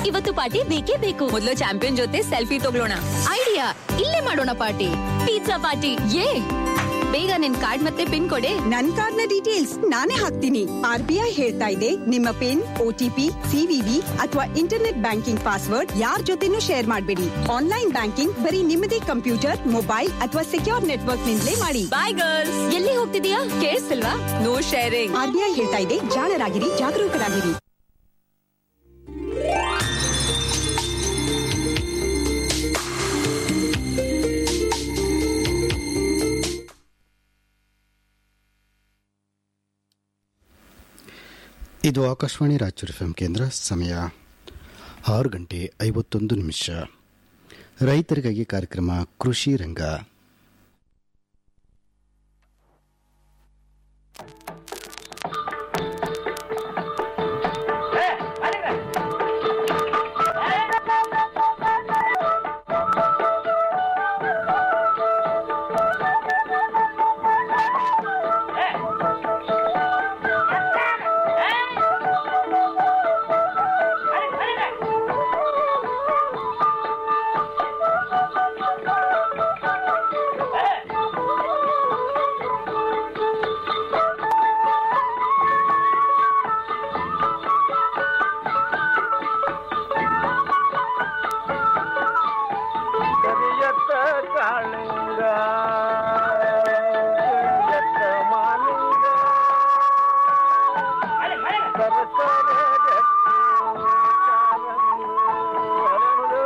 ಇವತ್ತು ಪಾರ್ಟಿ ಬೇಕೇ ಬೇಕು ಮೊದಲು ಚಾಂಪಿಯನ್ ಜೊತೆ ಸೆಲ್ಫಿ ತಗೊಳ್ಳೋಣ ಐಡಿಯಾ ಇಲ್ಲೇ ಮಾಡೋಣ ಪಾರ್ಟಿ ಪಿಜ್ಜಾ ಪಾರ್ಟಿ ಯೇ ಬೇಗ ನಿನ್ ಕಾರ್ಡ್ ಮತ್ತೆ ಪಿನ್ ಕೊಡೆ ನನ್ ಕಾರ್ಡ್ನ ಡೀಟೇಲ್ಸ್ ನಾನೇ ಹಾಕ್ತೀನಿ ಆರ್ ಬಿ ಐ ಹೇಳ್ತಾ ಇದೆ ನಿಮ್ಮ ಪಿನ್ ಓಟಿಪಿ ಸಿವಿವಿ ಅಥವಾ ಇಂಟರ್ನೆಟ್ ಬ್ಯಾಂಕಿಂಗ್ ಪಾಸ್ವರ್ಡ್ ಯಾರ್ ಜೊತೆನೂ ಶೇರ್ ಮಾಡಬೇಡಿ ಆನ್ಲೈನ್ ಬ್ಯಾಂಕಿಂಗ್ ಬರೀ ನಿಮ್ಮದೇ ಕಂಪ್ಯೂಟರ್ ಮೊಬೈಲ್ ಅಥವಾ ಸೆಕ್ಯೂರ್ ನೆಟ್ವರ್ಕ್ ನಿಂದಲೇ ಮಾಡಿ ಬಾಯ್ ಗರ್ಲ್ಸ್ ಎಲ್ಲಿ ಹೋಗ್ತಿದೀಯಾ ಕೇಳಿಸ್ತಿಲ್ವಾ no sharing R B I ಹೇಳ್ತಾ ಇದೆ ಜಾಣರಾಗಿರಿ ಜಾಗರೂಕರಾಗಿರಿ ಇದು ಆಕಾಶವಾಣಿ ರಾಯಚೂರು ಎಫ್ ಕೇಂದ್ರ ಸಮಯ ಆರು ಗಂಟೆ ಐವತ್ತೊಂದು ನಿಮಿಷ ರೈತರಿಗಾಗಿ ಕಾರ್ಯಕ್ರಮ ಕೃಷಿ ರಂಗ ಕರಿಯತ್ತ ಕಾಳಿಂಗ ಕರಿಯತ್ತ ಮಾಲಿಂಗ ಸರಸರ ಗಟ್ಟಿ ಕಾರಂಗು ಅರಳು.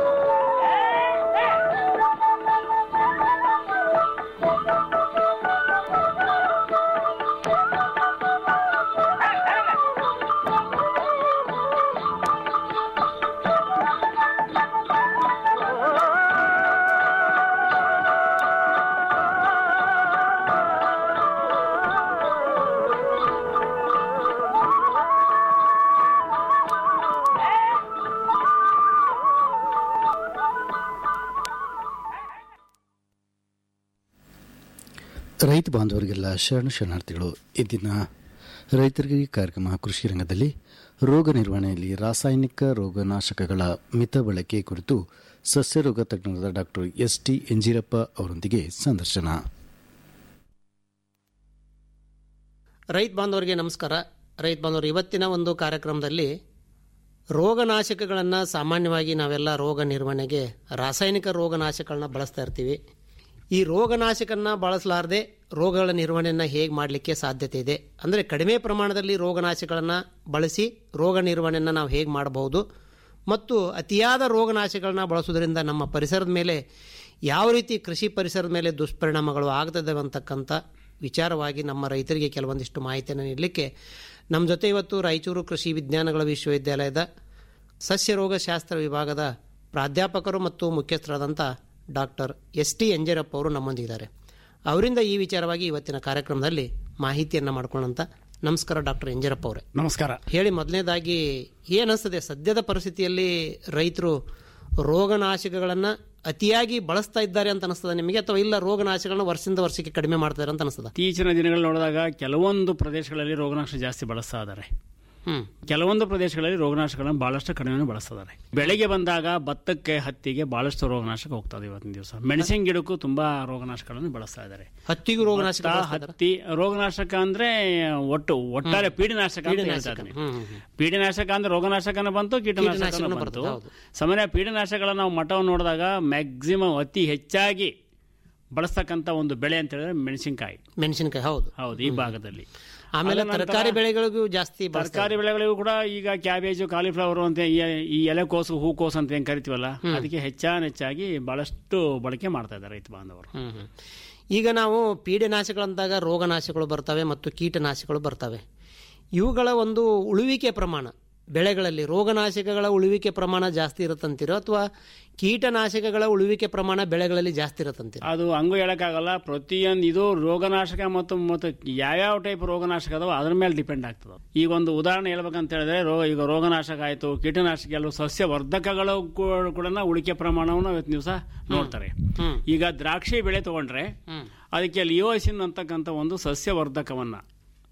ರೈತ ಬಾಂಧವರಿಗೆಲ್ಲ ಶರಣು ಶರಣಾರ್ಥಿಗಳು ಇಂದಿನ ರೈತರಿಗೆ ಕಾರ್ಯಕ್ರಮ ಕೃಷಿ ರಂಗದಲ್ಲಿ ರೋಗ ನಿರ್ವಹಣೆಯಲ್ಲಿ ರಾಸಾಯನಿಕ ರೋಗನಾಶಕಗಳ ಮಿತ ಬಳಕೆ ಕುರಿತು ಸಸ್ಯ ರೋಗ ತಜ್ಞರಾದ ಡಾಕ್ಟರ್ ಎಸ್ ಟಿ ಎಂಜಿರಪ್ಪ ಅವರೊಂದಿಗೆ ಸಂದರ್ಶನ ರೈತ ಬಾಂಧವರಿಗೆ ನಮಸ್ಕಾರ ರೈತ ಬಾಂಧವರು ಇವತ್ತಿನ ಒಂದು ಕಾರ್ಯಕ್ರಮದಲ್ಲಿ ರೋಗನಾಶಕಗಳನ್ನು ಸಾಮಾನ್ಯವಾಗಿ ನಾವೆಲ್ಲ ರೋಗ ನಿರ್ವಹಣೆಗೆ ರಾಸಾಯನಿಕ ರೋಗನಾಶಕಗಳನ್ನ ಬಳಸ್ತಾ ಇರ್ತೀವಿ ಈ ರೋಗನಾಶಕನ್ನ ಬಳಸಲಾರದೆ ರೋಗಗಳ ನಿರ್ವಹಣೆಯನ್ನು ಹೇಗೆ ಮಾಡಲಿಕ್ಕೆ ಸಾಧ್ಯತೆ ಇದೆ ಅಂದರೆ ಕಡಿಮೆ ಪ್ರಮಾಣದಲ್ಲಿ ರೋಗನಾಶಕಗಳನ್ನು ಬಳಸಿ ರೋಗ ನಿರ್ವಹಣೆಯನ್ನು ನಾವು ಹೇಗೆ ಮಾಡಬಹುದು ಮತ್ತು ಅತಿಯಾದ ರೋಗನಾಶಕಗಳನ್ನ ಬಳಸೋದ್ರಿಂದ ನಮ್ಮ ಪರಿಸರದ ಮೇಲೆ ಯಾವ ರೀತಿ ಕೃಷಿ ಪರಿಸರದ ಮೇಲೆ ದುಷ್ಪರಿಣಾಮಗಳು ಆಗ್ತದೆ ಅಂತಕ್ಕಂಥ ವಿಚಾರವಾಗಿ ನಮ್ಮ ರೈತರಿಗೆ ಕೆಲವೊಂದಿಷ್ಟು ಮಾಹಿತಿಯನ್ನು ನೀಡಲಿಕ್ಕೆ ನಮ್ಮ ಜೊತೆ ಇವತ್ತು ರಾಯಚೂರು ಕೃಷಿ ವಿಜ್ಞಾನಗಳ ವಿಶ್ವವಿದ್ಯಾಲಯದ ಸಸ್ಯ ರೋಗಶಾಸ್ತ್ರ ವಿಭಾಗದ ಪ್ರಾಧ್ಯಾಪಕರು ಮತ್ತು ಮುಖ್ಯಸ್ಥರಾದಂಥ ಡಾಕ್ಟರ್ ಎಸ್ ಟಿ ಎಂಜರಪ್ಪ ಅವರು ನಮ್ಮೊಂದಿದ್ದಾರೆ ಅವರಿಂದ ಈ ವಿಚಾರವಾಗಿ ಇವತ್ತಿನ ಕಾರ್ಯಕ್ರಮದಲ್ಲಿ ಮಾಹಿತಿಯನ್ನು ಮಾಡ್ಕೊಳ್ಳೋಂಥ ನಮಸ್ಕಾರ ಡಾಕ್ಟರ್ ಎಂಜರಪ್ಪ ಅವರೇ ನಮಸ್ಕಾರ ಹೇಳಿ ಮೊದಲನೇದಾಗಿ ಏನಿಸ್ತದೆ ಸದ್ಯದ ಪರಿಸ್ಥಿತಿಯಲ್ಲಿ ರೈತರು ರೋಗನಾಶಕಗಳನ್ನು ಅತಿಯಾಗಿ ಬಳಸ್ತಾ ಇದ್ದಾರೆ ಅಂತ ಅನಿಸ್ತದೆ ನಿಮಗೆ ಅಥವಾ ಇಲ್ಲ ರೋಗನಾಶಕಗಳನ್ನ ವರ್ಷದಿಂದ ವರ್ಷಕ್ಕೆ ಕಡಿಮೆ ಮಾಡ್ತಾರೆ ಅಂತ ಅನಿಸ್ತದ ಇತ್ತೀಚಿನ ದಿನಗಳು ನೋಡಿದಾಗ ಕೆಲವೊಂದು ಪ್ರದೇಶಗಳಲ್ಲಿ ರೋಗನಾಶಕ ಜಾಸ್ತಿ ಬಳಸ್ತಾ ಇದ್ದಾರೆ ಹ್ಮ್ ಕೆಲವೊಂದು ಪ್ರದೇಶಗಳಲ್ಲಿ ರೋಗನಾಶಕಗಳನ್ನು ಬಹಳಷ್ಟು ಕಡಿಮೆ ಬಳಸ್ತಾ ಇದ್ದಾರೆ ಬೆಳೆಗೆ ಬಂದಾಗ ಭತ್ತಕ್ಕೆ ಹತ್ತಿಗೆ ಬಹಳಷ್ಟು ರೋಗನಾಶಕ ಹೋಗ್ತದೆ ಇವತ್ತಿನ ದಿವಸ ಮೆಣಸಿನ ಗಿಡಕ್ಕೂ ತುಂಬಾ ರೋಗನಾಶಕಗಳನ್ನು ಬಳಸ್ತಾ ಇದ್ದಾರೆ ಹತ್ತಿಗೂ ರೋಗನಾಶಕ ಭತ್ತ, ಬಳಸ್ತಾ ಇದ್ದಾರಾ? ಹತ್ತಿ ರೋಗನಾಶಕ ಅಂದ್ರೆ ಒಟ್ಟು ಒಟ್ಟಾರೆ ಪೀಡಿನಾಶಕ ಅಂತ ಹೇಳ್ತಾ ಪೀಡನಾಶಕ. ಇದ್ದೀನಿ. ಹ್ಮ್, ಹ್ಮ್, ಹ್ಮ್. ಪೀಡನಾಶಕ ಅಂದ್ರೆ ರೋಗನಾಶಕನ ಬಂತು ಕೀಟನಾಶಕನ ಕೀಟನಾಶಕನೂ ಬಂತು ಬರ್ತದೆ, ಹೌದು. ಸಾಮಾನ್ಯ ಪೀಡನಾಶಕಗಳನ್ನ ನಾವು ಮಠವನ್ನು ನೋಡಿದಾಗ ಮ್ಯಾಕ್ಸಿಮಮ್ ಅತಿ ಹೆಚ್ಚಾಗಿ ಬಳಸ್ತಕ್ಕಂಥ ಒಂದು ಬೆಳೆ ಅಂತ ಹೇಳಿದ್ರೆ ಮೆಣಸಿನಕಾಯಿ ಮೆಣಸಿನಕಾಯಿ ಹೌದು ಹೌದು ಈ ಭಾಗದಲ್ಲಿ ಆಮೇಲೆ ಅದ ನಂತರ ತರಕಾರಿ ಬೆಳೆಗಳಿಗೂ ಜಾಸ್ತಿ ಬಳಸ್ತಾರೆ. ತರಕಾರಿ ಬೆಳೆಗಳಿಗೂ ಕೂಡ ಈಗ ಕ್ಯಾಬೇಜು ಕಾಲಿಫ್ಲವರ್ ಅಂತ ಈ- ಈ ಎಲೆಕೋಸು ಹೂಕೋಸು ಅಂತ ಏನ್ ಕರಿತೀವಲ್ಲ ಅದಕ್ಕೆ ಹೆಚ್ಚಾನ ಹೆಚ್ಚಾಗಿ ಬಹಳಷ್ಟು ಬಳಕೆ ಮಾಡ್ತಾ ಇದ್ದಾರೆ ರೈತ ಬಾಂಧವರು ಹ್ಮ್, ಹ್ಮ್. ಈಗ ನಾವು ಪೀಡನಾಶಕಗಳಂದಾಗ ರೋಗನಾಶಕಗಳು ಬರ್ತವೆ ಮತ್ತು ಕೀಟನಾಶಕಗಳು ಬರ್ತವೆ ಇವುಗಳ ಒಂದು ಉಳುವಿಕೆ ಪ್ರಮಾಣ ಬೆಳೆಗಳಲ್ಲಿ ರೋಗನಾಶಕಗಳ ಉಳುವಿಕೆ ಪ್ರಮಾಣ ಜಾಸ್ತಿ ಇರುತ್ತಂತೀರೋ ಅಥವಾ ಕೀಟನಾಶಕಗಳ ಉಳುವಿಕೆ ಪ್ರಮಾಣ ಬೆಳೆಗಳಲ್ಲಿ ಜಾಸ್ತಿ ಇರುತ್ತಂತೀರೋ ಅದು ಹಂಗೂ ಹೇಳಕ್ಕಾಗಲ್ಲ ಪ್ರತಿಯೊಂದು ಇದು ರೋಗನಾಶಕ ಮತ್ತು ಮತ್ತು ಯಾವ್ಯಾವ ಟೈಪ್ ರೋಗನಾಶಕ ಅದಾವ ಅದ್ರ ಮೇಲೆ ಡಿಪೆಂಡ್ ಆಗ್ತದೆ ಈಗ ಒಂದು ಉದಾಹರಣೆ ಹೇಳ್ಬೇಕಂತ ಹೇಳಿದ್ರೆ ರೋಗ ಈಗ ರೋಗನಾಶಕ ಆಯ್ತು ಕೀಟನಾಶಕ ಎಲ್ಲೂ ಸಸ್ಯ ವರ್ಧಕಗಳು ಕೂ- ಕೂಡ ಉಳಿಕೆ ಪ್ರಮಾಣವನ್ನು ಇವತ್ತಿನ ದಿವಸ ನೋಡ್ತಾರೆ ಈಗ ದ್ರಾಕ್ಷಿ ಬೆಳೆ ತಗೊಂಡ್ರೆ ಅದಕ್ಕೆ ಲಿಯೋಸಿನ್ ಅಂತಕ್ಕಂಥ ಒಂದು ಸಸ್ಯವರ್ಧಕವನ್ನ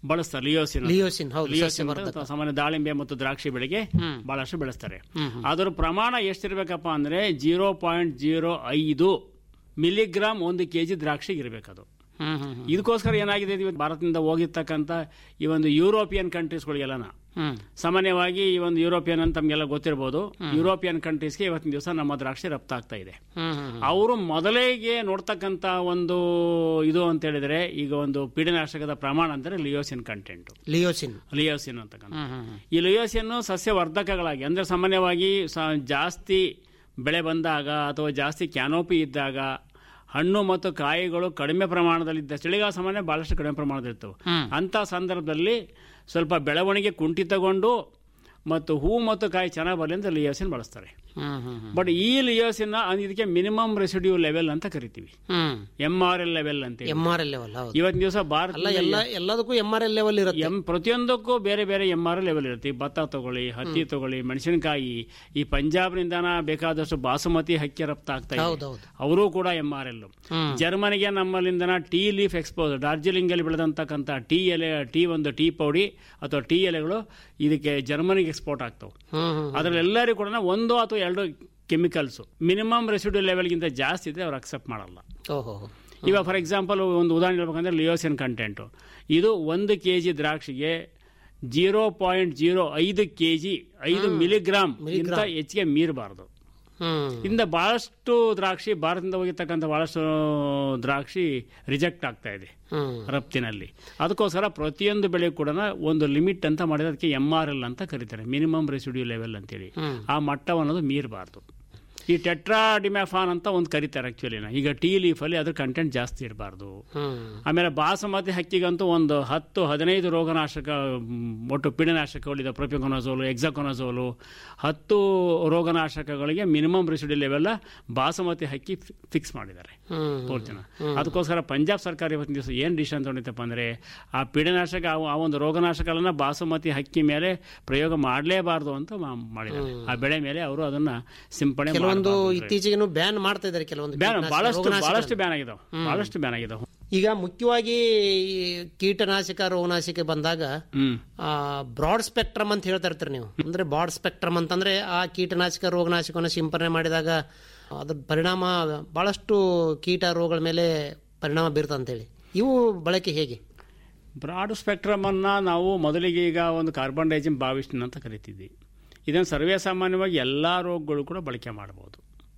ಬಳಸ್ತಾರೆ ಲಿಯೋಸಿನ್ ಅಂತ. ಲಿಯೋಸಿನ್, ಹೌದು, ಲಿಯೋಸಿನ್ ಅಂತ ಸಸ್ಯವರ್ಧಕ. ಸಾಮಾನ್ಯ ದಾಳಿಂಬೆ ಮತ್ತು ದ್ರಾಕ್ಷಿ ಬೆಳೆಗೆ ಬಹಳಷ್ಟು ಬೆಳೆಸ್ತಾರೆ ಅದರ ಪ್ರಮಾಣ ಎಷ್ಟಿರ್ಬೇಕಪ್ಪ ಅಂದ್ರೆ ಜೀರೋ ಪಾಯಿಂಟ್ ಜೀರೋ ಐದು ಮಿಲಿಗ್ರಾಮ್ ಒಂದು ಕೆಜಿ ದ್ರಾಕ್ಷಿಗೆ ಇರಬೇಕದು ಹ್ಮ್ ಹ್ಮ್ ಹ್ಮ್. ಇದಕ್ಕೋಸ್ಕರ ಏನಾಗಿದೆ ಇದು ಭಾರತದಿಂದ ಹೋಗಿರ್ತಕ್ಕಂಥ ಈ ಒಂದು ಯುರೋಪಿಯನ್ ಕಂಟ್ರೀಸ್ಗಳಿಗೆಲ್ಲನ ಹ್ಮ್ ಸಾಮಾನ್ಯವಾಗಿ ಈ ಒಂದು ಯುರೋಪಿಯನ್ ಅಂತ ತಮಗೆಲ್ಲ ಗೊತ್ತಿರಬಹುದು ಯುರೋಪಿಯನ್ ಕಂಟ್ರೀಸ್ಗೆ ಇವತ್ತಿನ ದಿವಸ ನಮ್ಮ ದ್ರಾಕ್ಷಿ ರಫ್ತಾಗ್ತಾ ಇದೆ ಹ್ಮ್ ಹ್ಮ್ ಅವರು ಮೊದಲಿಗೆ ನೋಡ್ತಕ್ಕಂಥ ಒಂದು ಇದು ಅಂತ ಹೇಳಿದ್ರೆ ಈಗ ಒಂದು ಪೀಡನಾಶಕದ ಪ್ರಮಾಣ ಅಂದರೆ ಲಿಯೋಸಿನ್ ಕಂಟೆಂಟ್ ಲಿಯೋಸಿನ್ ಲಿಯೋಸಿನ್ ಅಂತಕ್ಕಂಥ ಹ್ಮ್ ಹ್ಮ್ ಹ್ಮ್. ಈ ಲಿಯೋಸಿನ್ ಸಸ್ಯವರ್ಧಕಗಳಾಗಿ ಅಂದ್ರೆ ಸಾಮಾನ್ಯವಾಗಿ ಸ- ಜಾಸ್ತಿ ಬೆಳೆ ಬಂದಾಗ ಅಥವಾ ಜಾಸ್ತಿ ಕ್ಯಾನೋಪಿ ಇದ್ದಾಗ ಹಣ್ಣು ಮತ್ತು ಕಾಯಿಗಳು ಕಡಿಮೆ ಪ್ರಮಾಣದಲ್ಲಿದ್ದ ಚಳಿಗಾಲ ಸಾಮಾನ್ಯ ಬಹಳಷ್ಟು ಕಡಿಮೆ ಪ್ರಮಾಣದಲ್ಲಿರ್ತವೆ ಅಂತ ಸಂದರ್ಭದಲ್ಲಿ ಸ್ವಲ್ಪ ಬೆಳವಣಿಗೆ ಕುಂಠಿತಗೊಂಡು ಮತ್ತು ಹೂ ಮತ್ತು ಕಾಯಿ ಚೆನ್ನಾಗಿ ಬರಲಿ ಅಂತ ಲಿಯೋಸಿನ್ ಬಳಸ್ತಾರೆ ಹ್ಮ್ ಹ್ಮ್ ಹ್ಮ್. ಬಟ್ ಈ ಲಿಯೋಸಿನ್ ಇದಕ್ಕೆ ಮಿನಿಮಮ್ ರೆಸಿಡ್ಯೂ ಲೆವೆಲ್ ಅಂತ ಕರಿತೀವಿ ಹ್ಮ್ ಎಂ ಆರ್ ಎಲ್ ಲೆವೆಲ್ ಅಂತ ಎಂ ಆರ್ ಎಲ್ ಲೆವೆಲ್ ಹೌದು ಇವತ್ತಿನ ದಿವಸ ಅಲ್ಲ ಭಾರತ ಎಲ್ಲ ಎಲ್ಲದಕ್ಕೂ ಎಂ ಆರ್ ಎಲ್ ಲೆವೆಲ್ ಇರುತ್ತೆ ಎಂ ಪ್ರತಿಯೊಂದಕ್ಕೂ ಬೇರೆ ಬೇರೆ ಎಂ ಆರ್ ಲೆವೆಲ್ ಇರುತ್ತೆ ಈ ಭತ್ತ ತಗೊಳ್ಳಿ ಹತ್ತಿ ತಗೊಳ್ಳಿ ಮೆಣಸಿನಕಾಯಿ ಈ ಪಂಜಾಬ್ನಿಂದಾನ ಬೇಕಾದಷ್ಟು ಬಾಸುಮತಿ ಹಕ್ಕಿ ರಫ್ತಾಗ್ತಾ ಇದೆ ಹೌದೌದು. ಅವರು ಕೂಡ ಎಂ ಆರ್ ಎಲ್ ಜರ್ಮನಿಗೆ ನಮ್ಮಲ್ಲಿಂದನ ಟೀ ಲೀಫ್ ಎಕ್ಸ್ಪೋಸ್ ಡಾರ್ಜಿಲಿಂಗ್ ಅಲ್ಲಿ ಬೆಳೆದಂತಕ್ಕಂಥ ಟೀ ಎಲೆ ಟೀ ಒಂದು ಟೀ ಪೌಡಿ ಅಥವಾ ಟೀ ಎಲೆಗಳು ಇದಕ್ಕೆ ಜರ್ಮನಿಗೆ ಎಕ್ಸ್ಪೋರ್ಟ್ ಆಗ್ತವೆ ಹ್ಮ್ ಹ್ಮ್ ಅದ್ರಲ್ಲಿ ಎಲ್ಲರಿಗೂ ಕೂಡ ಒಂದು ಅಥವಾ ಎರಡು ಕೆಮಿಕಲ್ಸ್ ಮಿನಿಮಮ್ ರೆಸಿಡ್ಯೂ ಲೆವೆಲ್ಗಿಂತ ಜಾಸ್ತಿ ಇದ್ರೆ ಅವ್ರು ಅಕ್ಸೆಪ್ಟ್ ಮಾಡಲ್ಲ ಓಹೋ ಇವಾಗ ಫಾರ್ ಎಕ್ಸಾಂಪಲ್ ಒಂದು ಉದಾಹರಣೆ ಹೇಳ್ಬೇಕಂದ್ರೆ ಲಿಯೋಸಿನ್ ಕಂಟೆಂಟು ಇದು ಒಂದು ಕೆ ಜಿ ದ್ರಾಕ್ಷಿಗೆ ಜೀರೋ ಪಾಯಿಂಟ್ ಜೀರೋ ಐದು ಕೆ ಜಿ ಐದು ಮಿಲಿಗ್ರಾಮ್ ಇಂತ ಹೆಚ್ಚಿಗೆ ಮೀರಬಾರ್ದು ಹ್ಮ್ ಇಂದ ಬಹಳಷ್ಟು ದ್ರಾಕ್ಷಿ ಭಾರತದಿಂದ ಹೋಗಿರ್ತಕ್ಕಂಥ ಬಹಳಷ್ಟು ದ್ರಾಕ್ಷಿ ರಿಜೆಕ್ಟ್ ಆಗ್ತಾ ಇದೆ ಹ್ಮ್ ರಫ್ತಿನಲ್ಲಿ ಅದಕ್ಕೋಸ್ಕರ ಪ್ರತಿಯೊಂದು ಬೆಳೆ ಕೂಡ ಒಂದು ಲಿಮಿಟ್ ಅಂತ ಮಾಡಿದ್ರೆ ಅದಕ್ಕೆ ಎಂ ಆರ್ ಎಲ್ ಅಂತ ಕರೀತಾರೆ ಮಿನಿಮಮ್ ರೆಸಿಡ್ಯೂ ಲೆವೆಲ್ ಅಂತೇಳಿ ಆ ಮಟ್ಟವನ್ನೋದು ಮೀರಬಾರ್ದು ಈ ಟೆಟ್ರಾ ಡಿಮ್ಯಾಫಾನ್ ಅಂತ ಒಂದು ಕರೀತಾರೆ ಆಕ್ಚುಲಿನ ಈಗ ಟೀ ಲೀಫಲ್ಲಿ ಅದ್ರ ಕಂಟೆಂಟ್ ಜಾಸ್ತಿ ಇರಬಾರ್ದು ಹ್ಮ್ ಆಮೇಲೆ ಬಾಸುಮತಿ ಹಕ್ಕಿಗಂತೂ ಒಂದು ಹತ್ತು ಹದಿನೈದು ರೋಗನಾಶಕ ಮ್, ಒಟ್ಟು ಪೀಡನಾಶಕಗಳಿದೆ ಪ್ರೊಪಿಕೊನಜೋಲು ಎಕ್ಸಾಕೊನಜೋಲು ಹತ್ತು ರೋಗನಾಶಕಗಳಿಗೆ ಮಿನಿಮಮ್ ರೆಸಿಡಿ ಲೆವೆಲ್ ಬಾಸುಮತಿ ಹಕ್ಕಿ ಫಿಕ್ಸ್ ಮಾಡಿದ್ದಾರೆ ಹ್ಮ್ ಪೂರ್ತಿನ ಅದಕ್ಕೋಸ್ಕರ ಪಂಜಾಬ್ ಸರ್ಕಾರ ಇವತ್ತಿನ ದಿವಸ ಏನು ಡಿಸಿಷನ್ ತಗೊಂಡಿತ್ತಪ್ಪ ಅಂದರೆ ಆ ಪೀಡನಾಶಕ ಆ- ಆ ಒಂದು ರೋಗನಾಶಕಗಳನ್ನ ಬಾಸುಮತಿ ಹಕ್ಕಿ ಮೇಲೆ ಪ್ರಯೋಗ ಮಾಡಲೇಬಾರ್ದು ಅಂತ ಮಾ- ಮಾಡಿದ್ದಾರೆ ಆ ಬೆಳೆ ಮೇಲೆ ಅವರು ಅದನ್ನ ಸಿಂಪಡಣೆ ಕೆಲವೊಂದು ಮಾಡಬಾರ್ದು ಅಂತ ಹೇಳಿ. ಇತ್ತೀಚೆಗೆ ಬ್ಯಾನ್ ಮಾಡ್ತಾ ಇದ್ದಾರೆ ಕೆಲವೊಂದು ಬ್ಯಾನ್ ಕೀಟನಾಶಕ- ಬಹಳಷ್ಟು ರೋಗನಾಶಕಗಳನ್ನ. ಬಹಳಷ್ಟು ಬ್ಯಾನ್ ಆಗಿದಾವೆ ಬಹಳಷ್ಟು ಬ್ಯಾನ್ ಆಗಿದಾವೆ ಈಗ ಮುಖ್ಯವಾಗಿ ಈ ಕೀಟನಾಶಕ ರೋಗನಾಶಕ ಬಂದಾಗ ಹ್ಮ್ ಬ್ರಾಡ್ ಸ್ಪೆಕ್ಟ್ರಮ್ ಅಂತ ಹೇಳ್ತಾ ಇರ್ತೀರಿ ನೀವು ಅಂದ್ರೆ ಬ್ರಾಡ್ ಸ್ಪೆಕ್ಟ್ರಮ್ ಅಂತಂದ್ರೆ ಆ ಕೀಟನಾಶಕ ರೋಗನಾಶಕವನ್ನು ಸಿಂಪರಣೆ ಮಾಡಿದಾಗ ಅದ್ರ ಪರಿಣಾಮ ಬಹಳಷ್ಟು ಕೀಟ ರೋಗಗಳ ಮೇಲೆ ಪರಿಣಾಮ ಬೀರ್ತದೆ ಅಂತೇಳಿ ಇವು ಬಳಕೆ ಹೇಗೆ ಬ್ರಾಡ್ ಸ್ಪೆಕ್ಟ್ರಮ್ ಅನ್ನ ನಾವು ಮೊದಲಿಗೆ ಈಗ ಒಂದು ಕಾರ್ಬನ್ ಡೈಜಿಮ್ ಬಾವಿಷ್ಟಿನ್ ಅಂತ ಕರಿತಿದ್ವಿ ಇದನ್ನು ಸರ್ವೇ ಸಾಮಾನ್ಯವಾಗಿ ಎಲ್ಲ ರೋಗಗಳು ಕೂಡ ಬಳಕೆ ಮಾಡಬಹುದು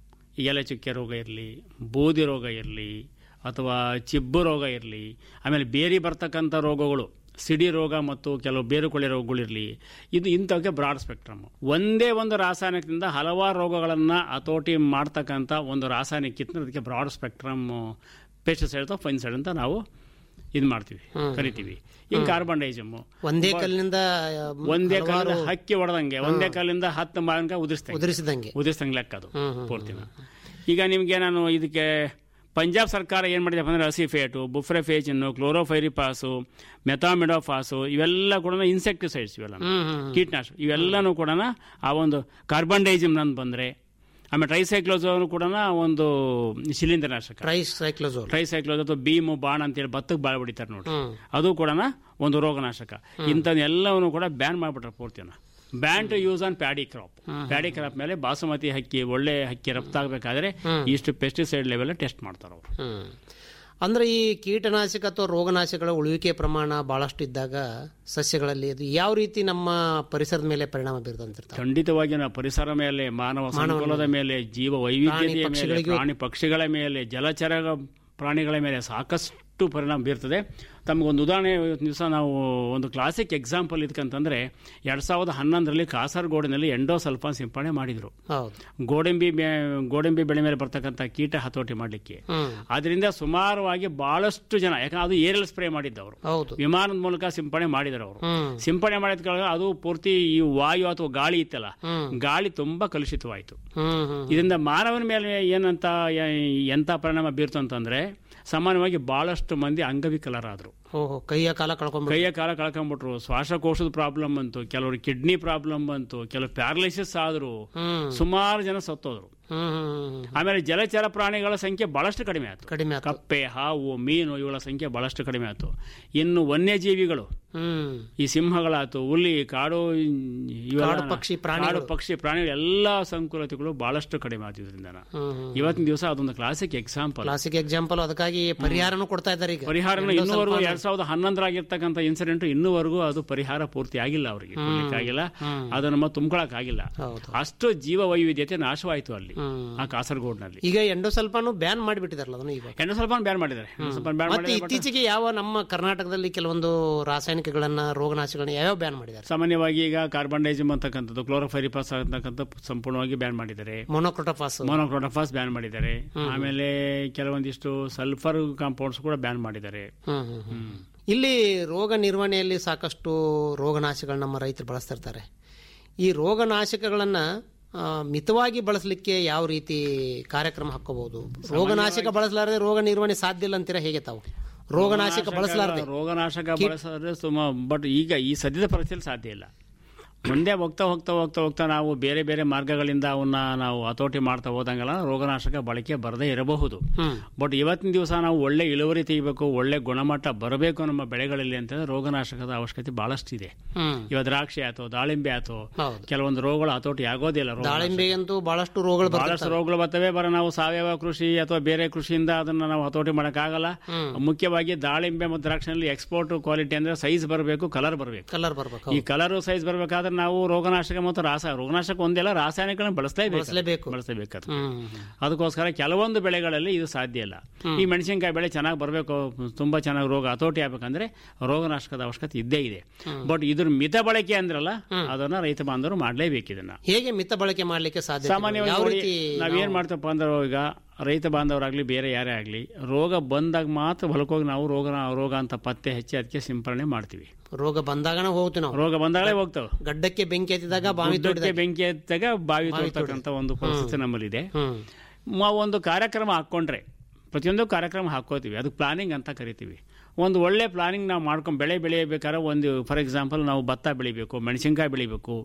ಈ ಎಲೆ ಚುಕ್ಕೆ ರೋಗ ಇರಲಿ ಬೂದಿ ರೋಗ ಇರಲಿ ಅಥವಾ ಚಿಬ್ಬು ರೋಗ ಇರಲಿ ಆಮೇಲೆ ಬೇರೆ ಬರ್ತಕ್ಕಂಥ ರೋಗಗಳು ಸಿಡಿ ರೋಗ ಮತ್ತು ಕೆಲವು ಬೇರುಕೊಳೆ ರೋಗಗಳಿರಲಿ ಇದು ಇಂಥವಕ್ಕೆ ಬ್ರಾಡ್ ಸ್ಪೆಕ್ಟ್ರಮ್ ಒಂದೇ ಒಂದು ರಾಸಾಯನಿಕದಿಂದ ಹಲವಾರು ರೋಗಗಳನ್ನು ಹತೋಟಿ ಮಾಡ್ತಕ್ಕಂಥ ಒಂದು ರಾಸಾಯನಿಕ ಕಿತ್ನ ಅದಕ್ಕೆ ಬ್ರಾಡ್ ಸ್ಪೆಕ್ಟ್ರಮ್ ಪೆಸ್ಟಿಸೈಡ್ ಅಥವಾ ಫೈನ್ಸೈಡ್ ಅಂತ ನಾವು ಇದು ಮಾಡ್ತೀವಿ ಕರಿತೀವಿ ಈಗ ಕಾರ್ಬನ್ ಡೈಜಮ್ ಒಂದೇ ಕಲ್ಲಿನಿಂದ ಆ, ಒಂದೇ ಹಲವಾರು ಕಾಲಿಂದ ಹಕ್ಕಿ ಹೊಡೆದಂಗೆ ಒಂದೇ ಕಾಲಿಂದ ಹತ್ತು ಮಾವಿನಕಾಯಿ ಉದುರಿಸ್ತಂಗೆ ಉದುರಿಸಿದಂಗೆ ಉದಿಸ್ತಂಗೆ ಲೆಕ್ಕ ಅದು ಪೂರ್ತಿನ ಈಗ ನಿಮಗೆ ನಾನು ಇದಕ್ಕೆ ಪಂಜಾಬ್ ಸರ್ಕಾರ ಏನು ಮಾಡಿದೆ ಅಂದರೆ ಹಸಿಫೇಟು ಬುಫ್ರೆಫೇಜಿನ್ನು ಕ್ಲೋರೋಫೈರಿಪಾಸು ಮೆಥಾಮಿಡೋಫಾಸು ಇವೆಲ್ಲ ಕೂಡ ಇನ್ಸೆಕ್ಟಿಸೈಡ್ಸ್ ಇವೆಲ್ಲ ಕೀಟನಾಶಕ ಇವೆಲ್ಲನೂ ಕೂಡ ಆ ಒಂದು ಕಾರ್ಬನ್ ಡೈಜಿಮ್ ನಂದು ಬಂದರೆ ಆಮೇಲೆ ಟ್ರೈಸೈಕ್ಲೋಸೋನು ಕೂಡ ಒಂದು ಶಿಲೀಂಧ್ರನಾಶಕ ಟ್ರೈಸ್ ಸೈಕ್ಲೋಸೋಲ್ ಟ್ರೈಸೈಕ್ಲೋಸ್ ಅಥವಾ ಭೀಮು ಬಾಣ ಅಂತೇಳಿ ಭತ್ತಕ್ಕೆ ಬಾಳ ಹೊಡಿತಾರೆ ನೋಡಿ ಅದು ಕೂಡ ಒಂದು ರೋಗನಾಶಕ ಇಂಥದ್ದೆಲ್ಲವನ್ನು ಕೂಡ ಬ್ಯಾನ್ ಮಾಡಿಬಿಟ್ರೆ ಪೂರ್ತಿನ ban to use on paddy crop paddy crop ಮೇಲೆ ಬಾಸುಮತಿ ಹಕ್ಕಿ ಒಳ್ಳೆ ಹಕ್ಕಿ ರಫ್ತಾಗಬೇಕಾದ್ರೆ ಇಷ್ಟು ಪೆಸ್ಟಿಸೈಡ್ ಲೆವೆಲ್ ಟೆಸ್ಟ್ ಮಾಡ್ತಾರೆ ಅವರು ಹ್ಮ್ ಅಂದ್ರೆ ಈ ಕೀಟನಾಶಕ ಅಥವಾ ರೋಗನಾಶಕಗಳ ಉಳುವಿಕೆ ಪ್ರಮಾಣ ಬಹಳಷ್ಟು ಇದ್ದಾಗ ಸಸ್ಯಗಳಲ್ಲಿ ಅದು ಯಾವ ರೀತಿ ನಮ್ಮ ಪರಿಸರದ ಮೇಲೆ ಪರಿಣಾಮ ಬೀರ್ತಂತಿರ್ತಾವೆ ಖಂಡಿತವಾಗಿ ನಾವು ಪರಿಸರ ಮೇಲೆ ಮಾನವ ಸಂಕುಲದ ಮೇಲೆ ಜೀವ ವೈವಿಧ್ಯತೆಯ ಮೇಲೆ ಪ್ರಾಣಿ ಪಕ್ಷಿಗಳ ಮೇಲೆ ಜಲಚರ ಪ್ರಾಣಿಗಳ ಮೇಲೆ ಸಾಕಷ್ಟು ಪರಿಣಾಮ ಬೀರ್ತದೆ ತಮಗೊಂದು ಉದಾಹರಣೆ ಇವತ್ತಿನ ದಿವಸ ನಾವು ಒಂದು ಕ್ಲಾಸಿಕ್ ಎಕ್ಸಾಂಪಲ್ ಇದಕ್ಕಂತಂದ್ರೆ ಎರಡ್ ಸಾವಿರದ ಹನ್ನೊಂದರಲ್ಲಿ ಕಾಸರಗೋಡಿನಲ್ಲಿ ಎಂಡೋಸಲ್ಫಾನ್ ಸಿಂಪಡಣೆ ಮಾಡಿದ್ರು ಹೌದು ಗೋಡಂಬಿ ಬೆ- ಗೋಡಂಬಿ ಬೆಳೆ ಮೇಲೆ ಬರ್ತಕ್ಕಂಥ ಕೀಟ ಹತೋಟಿ ಮಾಡಲಿಕ್ಕೆ ಹ್ಮ್ ಅದರಿಂದ ಸುಮಾರವಾಗಿ ಬಹಳಷ್ಟು ಜನ ಯಾಕಂದ್ರೆ ಅದು ಏರಲ್ ಸ್ಪ್ರೇ ಮಾಡಿದ್ದವರು ಹೌದು ವಿಮಾನದ ಮೂಲಕ ಸಿಂಪಡಣೆ ಮಾಡಿದ್ರು ಅವರು ಹ್ಮ್ ಸಿಂಪಡಣೆ ಮಾಡಿದ ಕಾರಣ ಅದು ಪೂರ್ತಿ ಈ ವಾಯು ಅಥವಾ ಗಾಳಿ ಇತ್ತಲ್ಲ ಗಾಳಿ ತುಂಬಾ ಕಲುಷಿತವಾಯಿತು ಹ್ಮ್ ಹ್ಮ್ ಇದರಿಂದ ಮಾನವನ ಮೇಲೆ ಏನಂತ ಯ- ಎಂತ ಪರಿಣಾಮ ಬೀರ್ತು ಅಂತಂದ್ರೆ ಸಾಮಾನ್ಯವಾಗಿ ಬಹಳಷ್ಟು ಮಂದಿ ಅಂಗವಿಕಲರಾದ್ರು ಓಹೋ ಕೈಯ ಕಾಲ ಕಳ್ಕೊಂಡ್ಬಿಟ್ಟು ಕೈಯ ಕಾಲ ಕಳ್ಕೊಂಡ್ಬಿಟ್ರು ಶ್ವಾಸಕೋಶದ ಪ್ರಾಬ್ಲಮ್ ಬಂತು ಕೆಲವರು ಕಿಡ್ನಿ ಪ್ರಾಬ್ಲಮ್ ಬಂತು ಕೆಲವು ಪ್ಯಾರಲೈಸಿಸ್ ಆದ್ರು ಹ್ಮ್ ಸುಮಾರು ಜನ ಸತ್ತೋದ್ರು ಹ್ಮ್ ಹ್ಮ್, ಹ್ಮ್. ಆಮೇಲೆ ಜಲಚರ ಪ್ರಾಣಿಗಳ ಸಂಖ್ಯೆ ಬಹಳಷ್ಟು ಕಡಿಮೆ ಆಯ್ತು ಕಡಿಮೆ ಆಯ್ತು ಕಪ್ಪೆ ಹಾವು ಮೀನು ಇವುಗಳ ಸಂಖ್ಯೆ ಬಹಳಷ್ಟು ಕಡಿಮೆ ಆಯ್ತು ಇನ್ನು ವನ್ಯಜೀವಿಗಳು ಹ್ಮ್ ಈ ಸಿಂಹಗಳಾಯ್ತು ಹುಲಿ ಕಾಡು ಇವೆಲ್ಲ ಕಾಡು ಪಕ್ಷಿ, ಪ್ರಾಣಿಗಳು. ಕಾಡು ಪಕ್ಷಿ ಪ್ರಾಣಿಗಳು ಎಲ್ಲ ಸಂಕುಲತೆಗಳು ಬಹಳಷ್ಟು ಕಡಿಮೆ ಆಯ್ತು ಇದರಿಂದ ಹ್ಮ್ ಹ್ಮ್ ಇವತ್ತಿನ ದಿವಸ ಅದೊಂದು ಕ್ಲಾಸಿಕ್ ಎಕ್ಸಾಂಪಲ್ ಕ್ಲಾಸಿಕ್ ಎಕ್ಸಾಂಪಲ್ ಅದಕ್ಕಾಗಿ ಪರಿಹಾರನೂ ಕೊಡ್ತಾ ಇದ್ದಾರೆ ಈಗ ಪರಿಹಾರನ ಎಂದೋ ಇನ್ನೂವರೆಗೂ ಸ್ವಲ್ಪ ಎರಡ್ ಸಾವಿರದ ಹನ್ನೊಂದರಾಗಿರ್ತಕ್ಕಂಥ ಇನ್ಸಿಡೆಂಟ್ ಇನ್ನೂವರೆಗೂ ಅದು ಪರಿಹಾರ ಪೂರ್ತಿ ಆಗಿಲ್ಲ ಅವರಿಗೆ ಆಗಿಲ್ಲ ಅದನ್ನು ಮತ್ತೆ ತುಂಬ್ಕೊಳಕ್ ಆಗಿಲ್ಲ ಹೌದು. ಅಷ್ಟು ಜೀವ ವೈವಿಧ್ಯತೆ ನಾಶವಾಯಿತು ಅಲ್ಲಿ ಹ್ಮ್. ಆ ಕಾಸರಗೋಡ್ನಲ್ಲಿ ಈಗ ಎಂಡೋ ಸ್ವಲ್ಪನೂ ಬ್ಯಾನ್ ಮಾಡಿಬಿಟ್ಟಿದಾರಲ್ಲ ಅದನ್ನು ಈಗ ಹೆಣ್ಣು ಸ್ವಲ್ಪ ಬ್ಯಾನ್ ಮಾಡಿದ್ದಾರೆ ಹೆಣ್ಣು ಸ್ವಲ್ಪ ಬ್ಯಾನ್ ಮತ್ತೆ ಮಾಡಿದ್ದಾರೆ but ಇತ್ತೀಚೆಗೆ ಯಾವ ನಮ್ಮ ಕರ್ನಾಟಕದಲ್ಲಿ ಕೆಲವೊಂದು ರಾಸಾಯನಿಕಗಳನ್ನ ರೋಗನಾಶಗಳನ್ನ ಯಾವ್ಯಾವ ಬ್ಯಾನ್ ಮಾಡಿದ್ದಾರೆ ಸಾಮಾನ್ಯವಾಗಿ ಈಗ ಕಾರ್ಬನ್ ಡೈಜಿಮ್ ಅಂತಕ್ಕಂಥದ್ದು ಕ್ಲೋರೋಫೈರಿಪಾಸ್ ಅಂತಕ್ಕಂಥ ಸಂಪೂರ್ಣವಾಗಿ ಬ್ಯಾನ್ ಮಾಡಿದ್ದಾರೆ ಮೊನೋಕ್ರೋಟೋಫಾಸ್ ಮೊನೋಕ್ರೋಟೋಫಾಸ್ ಬ್ಯಾನ್ ಮಾಡಿದ್ದಾರೆ ಆಮೇಲೆ ಕೆಲವೊಂದಿಷ್ಟು ಸಲ್ಫರ್ ಕಾಂಪೌಂಡ್ಸ್ ಕೂಡ ಬ್ಯಾನ್ ಮಾಡಿದ್ದಾರೆ ಹ್ಮ್ ಹ್ಮ್ ಹ್ಮ್. ಇಲ್ಲಿ ರೋಗ ನಿರ್ವಹಣೆಯಲ್ಲಿ ಸಾಕಷ್ಟು ರೋಗನಾಶಗಳು ನಮ್ಮ ರೈತರು ಬಳಸ್ತಾ ಇರ್ತಾರೆ ಈ ರೋಗನಾಶಕಗಳನ್ನ ಆ, ಮಿತವಾಗಿ ಬಳಸಲಿಕ್ಕೆ ಯಾವ ರೀತಿ ಕಾರ್ಯಕ್ರಮ ಹಾಕೋಬಹುದು ರೋಗನಾಶಕ ಬಳಸಲಾರದೆ ರೋಗ ನಿರ್ವಹಣೆ ಸಾಧ್ಯ ಇಲ್ಲ ಅಂತೀರಾ ಹೇಗೆ ತಾವು ರೋಗನಾಶಕ ಬಳಸಲಾರದೆ ರೋಗನಾಶಕ ಬಳಸಿದ್ರೆ ಸುಮ ಬಟ್ ಈಗ ಈ ಸದ್ಯದ ಪರಿಸ್ಥಿತಿಯಲ್ಲಿ ಸಾಧ್ಯ ಇಲ್ಲ ಮುಂದೆ ಹೋಗ್ತಾ ಹೋಗ್ತಾ ಹೋಗ್ತಾ ಹೋಗ್ತಾ ನಾವು ಬೇರೆ ಬೇರೆ ಮಾರ್ಗಗಳಿಂದ ಅವನ್ನ ನಾವು ಹತೋಟಿ ಮಾಡ್ತಾ ಹೋದಂಗೆಲ್ಲ ರೋಗನಾಶಕ ಬಳಕೆ ಬರದೇ ಇರಬಹುದು ಹ್ಮ್ ಬಟ್ ಇವತ್ತಿನ ದಿವಸ ನಾವು ಒಳ್ಳೆ ಇಳುವರಿ ತೆಗಿಬೇಕು ಒಳ್ಳೆ ಗುಣಮಟ್ಟ ಬರಬೇಕು ನಮ್ಮ ಬೆಳೆಗಳಲ್ಲಿ ಅಂತಂದ್ರೆ ರೋಗನಾಶಕದ ಅವಶ್ಯಕತೆ ಬಹಳಷ್ಟು ಇದೆ ಹ್ಮ್ ಇವಾಗ ದ್ರಾಕ್ಷಿ ಆಯ್ತು ದಾಳಿಂಬೆ ಆಯ್ತು ಹೌದು ಕೆಲವೊಂದು ರೋಗಗಳು ಹತೋಟಿ ಆಗೋದಿಲ್ಲ ರೋಗ ದಾಳಿಂಬೆಗಂತೂ ಬಹಳಷ್ಟು ರೋಗಗಳು ಬಹಳಷ್ಟು ಬರ್ತವೆ ರೋಗಗಳು ಬರ್ತವೆ ಬರ ನಾವು ಸಾವಯವ ಕೃಷಿ ಅಥವಾ ಬೇರೆ ಕೃಷಿಯಿಂದ ಅದನ್ನ ನಾವು ಹತೋಟಿ ಮಾಡೋಕ್ಕಾಗಲ್ಲ ಮುಖ್ಯವಾಗಿ ದಾಳಿಂಬೆ ಮತ್ತು ದ್ರಾಕ್ಷಿನಲ್ಲಿ ಎಕ್ಸ್ಪೋರ್ಟ್ ಕ್ವಾಲಿಟಿ ಅಂದ್ರೆ ಸೈಜ್ ಬರಬೇಕು ಕಲರ್ ಬರಬೇಕು ಕಲರ್ ಬರ್ಬೇಕು ಈ ಕಲರ್ ಸೈಜ್ ಬರಬೇಕಾದ್ರೆ ನಾವು ರೋಗನಾಶಕ ಮತ್ತು ರಾಸ ರೋಗನಾಶಕ ಒಂದೆಲ್ಲ ರಾಸಾಯನಿಕಗಳನ್ನು ಬಳಸಲೇಬೇಕು ಬಳಸಲೇಬೇಕು. ಬಳಸಲೇಬೇಕು ಹ್ಮ್ ಅದಕ್ಕೋಸ್ಕರ ಕೆಲವೊಂದು ಬೆಳೆಗಳಲ್ಲಿ ಇದು ಸಾಧ್ಯ ಇಲ್ಲ ಈ ಮೆಣಸಿನಕಾಯಿ ಬೆಳೆ ಚೆನ್ನಾಗಿ ಬರಬೇಕು ತುಂಬಾ ಚೆನ್ನಾಗಿ ರೋಗ ಹತೋಟಿ ಆಗ್ಬೇಕಂದ್ರೆ ರೋಗನಾಶಕದ ಅವಶ್ಯಕತೆ ಇದ್ದೇ ಇದೆ ಬಟ್ ಇದ್ರ ಮಿತ ಬಳಕೆ ಅಂದ್ರಲ್ಲ ಅದನ್ನ ರೈತ ಬಾಂಧವರು ಮಾಡಲೇಬೇಕು ಇದನ್ನ ಹೇಗೆ ಮಿತ ಬಳಕೆ ಮಾಡ್ಲಿಕ್ಕೆ ಸಾಧ್ಯ ಸಾಮಾನ್ಯವಾಗಿ ಯಾವ ನೋಡಿ, ರೀತಿ ನಾವೇನ್ ಮಾಡ್ತಪ್ಪ ಅಂದ್ರೆ ಈಗ ರೈತ ಬಾಂಧವರಾಗ್ಲಿ ಬೇರೆ ಯಾರೇ ಆಗ್ಲಿ ರೋಗ ಬಂದಾಗ ಮಾತ್ರ ಹೊಲಕ್ಕೋಗಿ ನಾವು ರೋಗ ರೋಗ ಅಂತ ಪತ್ತೆ ಹಚ್ಚಿ ಅದಕ್ಕೆ ಸಿಂಪರಣೆ ಮಾಡ್ತೀವಿ ರೋಗ ಬಂದಾಗನ ಹೋಗ್ತೀವಿ ನಾವು ರೋಗ ಬಂದಾಗಲೇ ಹೋಗ್ತಾವೆ ಗಡ್ಡಕ್ಕೆ ಬೆಂಕಿ ಹತ್ತಿದಾಗ ಬಾವಿ ಉದ್ದಕ್ಕೆ ತೋಡಿದಾಗ ಬೆಂಕಿ ಎತ್ತಾಗ ಬಾವಿ ತೋರ್ತಕ್ಕಂಥ ಒಂದು ಪರಿಸ್ಥಿತಿ ನಮ್ಮಲ್ಲಿದೆ ಹ್ಮ್ ಮ- ಒಂದು ಕಾರ್ಯಕ್ರಮ ಹಾಕ್ಕೊಂಡ್ರೆ ಪ್ರತಿಯೊಂದು ಕಾರ್ಯಕ್ರಮ ಹಾಕ್ಕೋತೀವಿ ಅದಕ್ಕೆ ಪ್ಲಾನಿಂಗ್ ಅಂತ ಕರಿತೀವಿ ಒಂದು ಒಳ್ಳೆ ಪ್ಲಾನಿಂಗ್ ನಾವು ಮಾಡ್ಕೊಂಡು ಬೆಳೆ ಬೆಳೆಯಬೇಕಾದ್ರೆ ಒಂದು ಫಾರ್ ಎಕ್ಸಾಂಪಲ್ ನಾವು ಭತ್ತ ಬೆಳಿಬೇಕು ಮೆಣಸಿನ್ಕಾಯಿ ಬೆಳಿಬೇಕು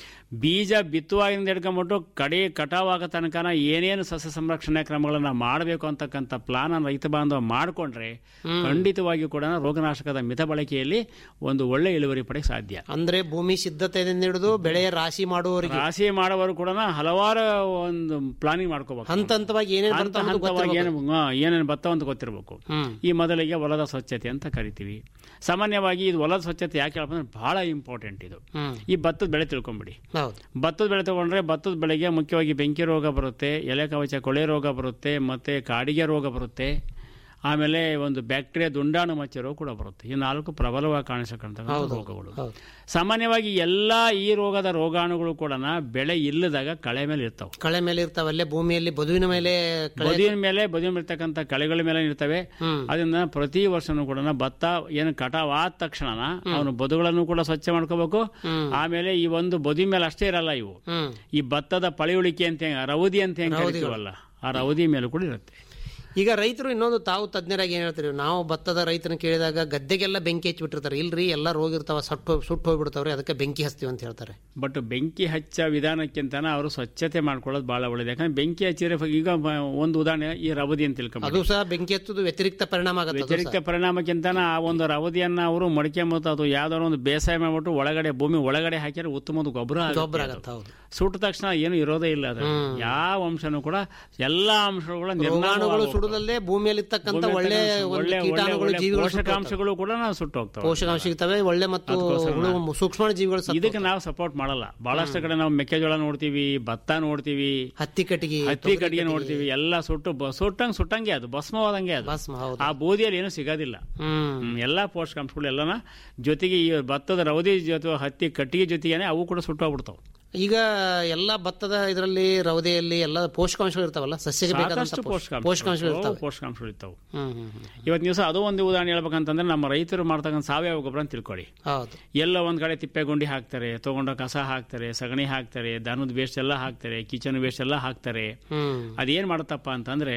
ಬೀಜ ಬಿತ್ತುವಾಗಿಂದ ಹಿಡ್ಕೊಂಬಿಟ್ಟು ಕಡೆ ಕಟಾವಾಗ ತನಕನ ಏನೇನು ಸಸ್ಯ ಸಂರಕ್ಷಣೆ ಕ್ರಮಗಳನ್ನು ಮಾಡಬೇಕು ಅಂತಕ್ಕಂಥ ಪ್ಲಾನ್ ರೈತ ಬಾಂಧವ ಮಾಡಿಕೊಂಡ್ರೆ ಖಂಡಿತವಾಗಿಯೂ ಕೂಡ ರೋಗನಾಶಕದ ಮಿತ ಬಳಕೆಯಲ್ಲಿ ಒಂದು ಒಳ್ಳೆ ಇಳುವರಿ ಪಡೆಯಕ್ಕೆ ಸಾಧ್ಯ ಅಂದ್ರೆ ಭೂಮಿ ಸಿದ್ಧತೆಯಿಂದ ಹಿಡಿದು ಬೆಳೆಯ ರಾಶಿ ಮಾಡುವವರಿಗೆ ರಾಶಿ ಮಾಡೋವರು ಕೂಡ ಹಲವಾರು ಒಂದು ಪ್ಲಾನಿಂಗ್ ಮಾಡ್ಕೋಬೇಕು ಹಂತ ಹಂತವಾಗಿ ಏನೇನು ಹಂತ ಬರ್ತಾವ ಅನ್ನೋದು ಹಂತವಾಗಿ ಗೊತ್ತಿರ್ಬೇಕು. ಏನು ಹಾ, ಏನೇನು ಭತ್ತ ಅಂತ ಗೊತ್ತಿರಬೇಕು ಹ್ಮ್ ಈ ಮೊದಲಿಗೆ ಹೊಲದ ಸ್ವಚ್ಛತೆ ಅಂತ ಕರಿತೀವಿ ಸಾಮಾನ್ಯವಾಗಿ ಇದು ಹೊಲದ ಸ್ವಚ್ಛತೆ ಯಾಕೆ ಹೇಳಪ್ಪ ಅಂದ್ರೆ ಬಹಳ ಇಂಪಾರ್ಟೆಂಟ್ ಇದು ಹ್ಮ್ ಈ ಭತ್ತದ ಬೆಳೆ ತಿಳ್ಕೊಂಬಿಡಿ ಹೌದು ಭತ್ತದ ಬೆಳೆ ತಗೊಂಡ್ರೆ ಭತ್ತದ ಬೆಳೆಗೆ ಮುಖ್ಯವಾಗಿ ಬೆಂಕಿ ರೋಗ ಬರುತ್ತೆ ಎಲೆ ಕವಚ ಕೊಳೆ ರೋಗ ಬರುತ್ತೆ ಮತ್ತೆ ಕಾಡಿಗೆ ರೋಗ ಬರುತ್ತೆ ಆಮೇಲೆ ಒಂದು ಬ್ಯಾಕ್ಟೀರಿಯಾ ದುಂಡಾಣು ಮಚ್ಚೆ ರೋಗ ಕೂಡ ಬರುತ್ತೆ ಈ ನಾಲ್ಕು ಪ್ರಬಲವಾಗಿ ಕಾಣಿಸತಕ್ಕಂಥ ರೋಗಗಳು ಹೌದು ಸಾಮಾನ್ಯವಾಗಿ ಎಲ್ಲ ಈ ರೋಗದ ರೋಗಾಣುಗಳು ಕೂಡ ಬೆಳೆ ಇಲ್ಲದಾಗ ಕಳೆ ಮೇಲೆ ಇರ್ತಾವೆ ಕಳೆ ಮೇಲೆ ಇರ್ತಾವ ಅಲ್ಲೇ ಭೂಮಿಯಲ್ಲಿ ಬದುವಿನ ಮೇಲೆ ಕಳೆ ಬದಿಯ ಮೇಲೆ ಬದಿಯ ಮೇಲೆ ಇರ್ತಕ್ಕಂಥ ಕಳೆಗಳ ಮೇಲೆ ಇರ್ತವೆ ಹ್ಮ್ ಅದರಿಂದ ಪ್ರತಿ ವರ್ಷನೂ ಕೂಡ ಭತ್ತ ಏನು ಕಟಾವ್ ಆದ ತಕ್ಷಣ ಅವನು ಬದುಗಳನ್ನು ಕೂಡ ಸ್ವಚ್ಛ ಮಾಡ್ಕೋಬೇಕು ಹ್ಮ್. ಆಮೇಲೆ ಈ ಒಂದು ಬದಿ ಮೇಲೆ ಅಷ್ಟೇ ಇರಲ್ಲ ಇವು ಹ್ಮ್ ಈ ಭತ್ತದ ಪಳಿಯುಳಿಕೆ ಅಂತ ಹೆಂಗ್- ರವದಿ ಅಂತ ಹೆಂಗ್ ಕರಿತೀವಲ್ಲ ಆ ರವದಿ ಮೇಲೂ ಕೂಡ ಇರುತ್ತೆ ಈಗ ರೈತರು ಇನ್ನೊಂದು ತಾವು ತಜ್ಞರಾಗಿ ಏನ್ ಹೇಳ್ತೀರಿ ನಾವು ಭತ್ತದ ರೈತನ ಕೇಳಿದಾಗ ಗದ್ದೆಗೆಲ್ಲ ಬೆಂಕಿ ಹಚ್ಚಿಬಿಟ್ಟಿರ್ತಾರೆ ಇಲ್ರಿ ಎಲ್ಲ ರೋಗ ಇರ್ತಾವ ಸಟ್ಟು ಸುಟ್ಟು ಹೋಗ್ಬಿಡ್ತಾವ್ರಿ ಅದಕ್ಕೆ ಬೆಂಕಿ ಹಚ್ತೀವಿ ಅಂತ ಹೇಳ್ತಾರೆ ಬಟ್ ಬೆಂಕಿ ಹಚ್ಚ ವಿಧಾನಕ್ಕಿಂತನ ಅವರು ಸ್ವಚ್ಛತೆ ಮಾಡ್ಕೊಳ್ಳೋದು ಬಹಳ ಒಳ್ಳೇದು ಯಾಕಂದ್ರೆ ಬೆಂಕಿ ಹಚ್ಚಿದ್ರೆ ಫ- ಈಗ ಮ- ಒಂದು ಉದಾಹರಣೆ ಈ ರವದಿ ಅಂತ ತಿಳ್ಕೊಂಬ ಅದು ಸಹ ಬೆಂಕಿ ಹಚ್ಚೋದು ವ್ಯತಿರಿಕ್ತ ಪರಿಣಾಮ ಆಗುತ್ತೆ ಅದು ವ್ಯತಿರಿಕ್ತ ಪರಿಣಾಮಕ್ಕಿಂತನ ಆ ಒಂದು ರವದಿಯನ್ನ ಅವರು ಮಡಿಕೆ ಮತ್ತು ಅದು ಯಾವ್ದಾದ್ರು ಒಂದು ಬೇಸಾಯ ಮಾಡ್ಬಿಟ್ಟು ಒಳಗಡೆ ಭೂಮಿ ಒಳಗಡೆ ಹಾಕಿದ್ರೆ ಉತ್ತಮವಾದ ಗೊಬ್ಬರ ಸಹ. ಆಗುತ್ತೆ ಗೊಬ್ಬರ ಅದು. ಆಗತ್ತೆ ಹೌದು ಸುಟ್ಟ ತಕ್ಷಣ ಏನು ಇರೋದೇ ಇಲ್ಲ ಅದು ಯಾವ ಅಂಶನೂ ಕೂಡ ಎಲ್ಲಾ ಅಂಶಗಳು ರೋಗಾಣುಗಳು ಸುಡುದಲ್ಲೇ ಭೂಮಿಯಲ್ಲಿ ಇರ್ತಕ್ಕಂಥ ಒಳ್ಳೆ ಒಂದು ಕೀಟಾಣುಗಳು ಜೀವಿಗಳು ಸುಟ್ಟು ಹೋಗ್ತವೆ. ಪೋಷಕಾಂಶಗಳು ಕೂಡ ನಾವು ಸುಟ್ಟು ಹೋಗ್ತವೆ ಪೋಷಕಾಂಶ ಸಿಗ್ತವೆ ಒಳ್ಳೆ ಮತ್ತು ಹುಳು ಸೂಕ್ಷ್ಮ ಜೀವಿಗಳು ಸತ್ತು ಇದಕ್ಕೆ ನಾವು ಸಪೋರ್ಟ್ ಮಾಡಲ್ಲ ಬಹಳಷ್ಟು ಕಡೆ ನಾವು ಮೆಕ್ಕೆಜೋಳ ನೋಡ್ತೀವಿ ಭತ್ತ ನೋಡ್ತೀವಿ ಹತ್ತಿ ಕಟ್ಟಿಗೆ ಹತ್ತಿ ಕಟ್ಟಿಗೆ ನೋಡ್ತೀವಿ ಎಲ್ಲ ಸುಟ್ಟು ಬ- ಸುಟ್ಟಂಗ್ ಸುಟ್ಟಂಗೆ ಅದು ಭಸ್ಮವಾದಂಗೆ ಅದು ಭಸ್ಮ ಹೌದು ಆ ಬೂದಿಯಲ್ಲಿ ಏನು ಸಿಗೋದಿಲ್ಲ ಹ್ಮ್ ಹ್ಮ್, ಎಲ್ಲಾ ಪೋಷಕಾಂಶಗಳು ಎಲ್ಲನ ಜೊತೆಗೆ ಈ ಭತ್ತದ ರವದಿ ಜೊತೆ ಹತ್ತಿ ಕಟ್ಟಿಗೆ ಜೊತೆಗೇನೆ ಅವು ಕೂಡ ಸುಟ್ಟೋಗ್ಬಿಡ್ತಾವೆ ಈಗ ಎಲ್ಲ ಭತ್ತದ ಇದರಲ್ಲಿ ರವದೆಯಲ್ಲಿ ಎಲ್ಲ ಪೋಷಕಾಂಶಗಳು ಇರ್ತಾವಲ್ಲ ಸಸ್ಯಕ್ಕೆ ಬೇಕಾದಂತ ಸಾಕಷ್ಟು ಪೋಷಕಾಂಶ ಪೋಷಕಾಂಶಗಳು ಇರ್ತಾವೆ ಪೋಷಕಾಂಶಗಳು ಇರ್ತಾವೆ ಹ್ಮ್ ಹ್ಮ್ ಹ್ಮ್. ಇವತ್ತಿನ ದಿವಸ ಅದು ಒಂದು ಉದಾಹರಣೆ ಹೇಳ್ಬೇಕಂತಂದ್ರೆ ನಮ್ಮ ರೈತರು ಮಾಡ್ತಕ್ಕಂಥ ಸಾವಯವ ಗೊಬ್ಬರ ಅಂತ ತಿಳ್ಕೊಳ್ಳಿ ಹೌದು ಎಲ್ಲ ಒಂದ್ ಕಡೆ ತಿಪ್ಪೆ ಗುಂಡಿ ಹಾಕ್ತಾರೆ ತಗೊಂಡ ಕಸ ಹಾಕ್ತಾರೆ ಸಗಣಿ ಹಾಕ್ತಾರೆ ದನದ ವೇಸ್ಟ್ ಎಲ್ಲ ಹಾಕ್ತಾರೆ ಕಿಚನ್ ವೇಸ್ಟ್ ಎಲ್ಲ ಹಾಕ್ತಾರೆ ಹ್ಮ್ ಅದೇನ್ ಮಾಡುತ್ತಪ್ಪ ಅಂತಂದ್ರೆ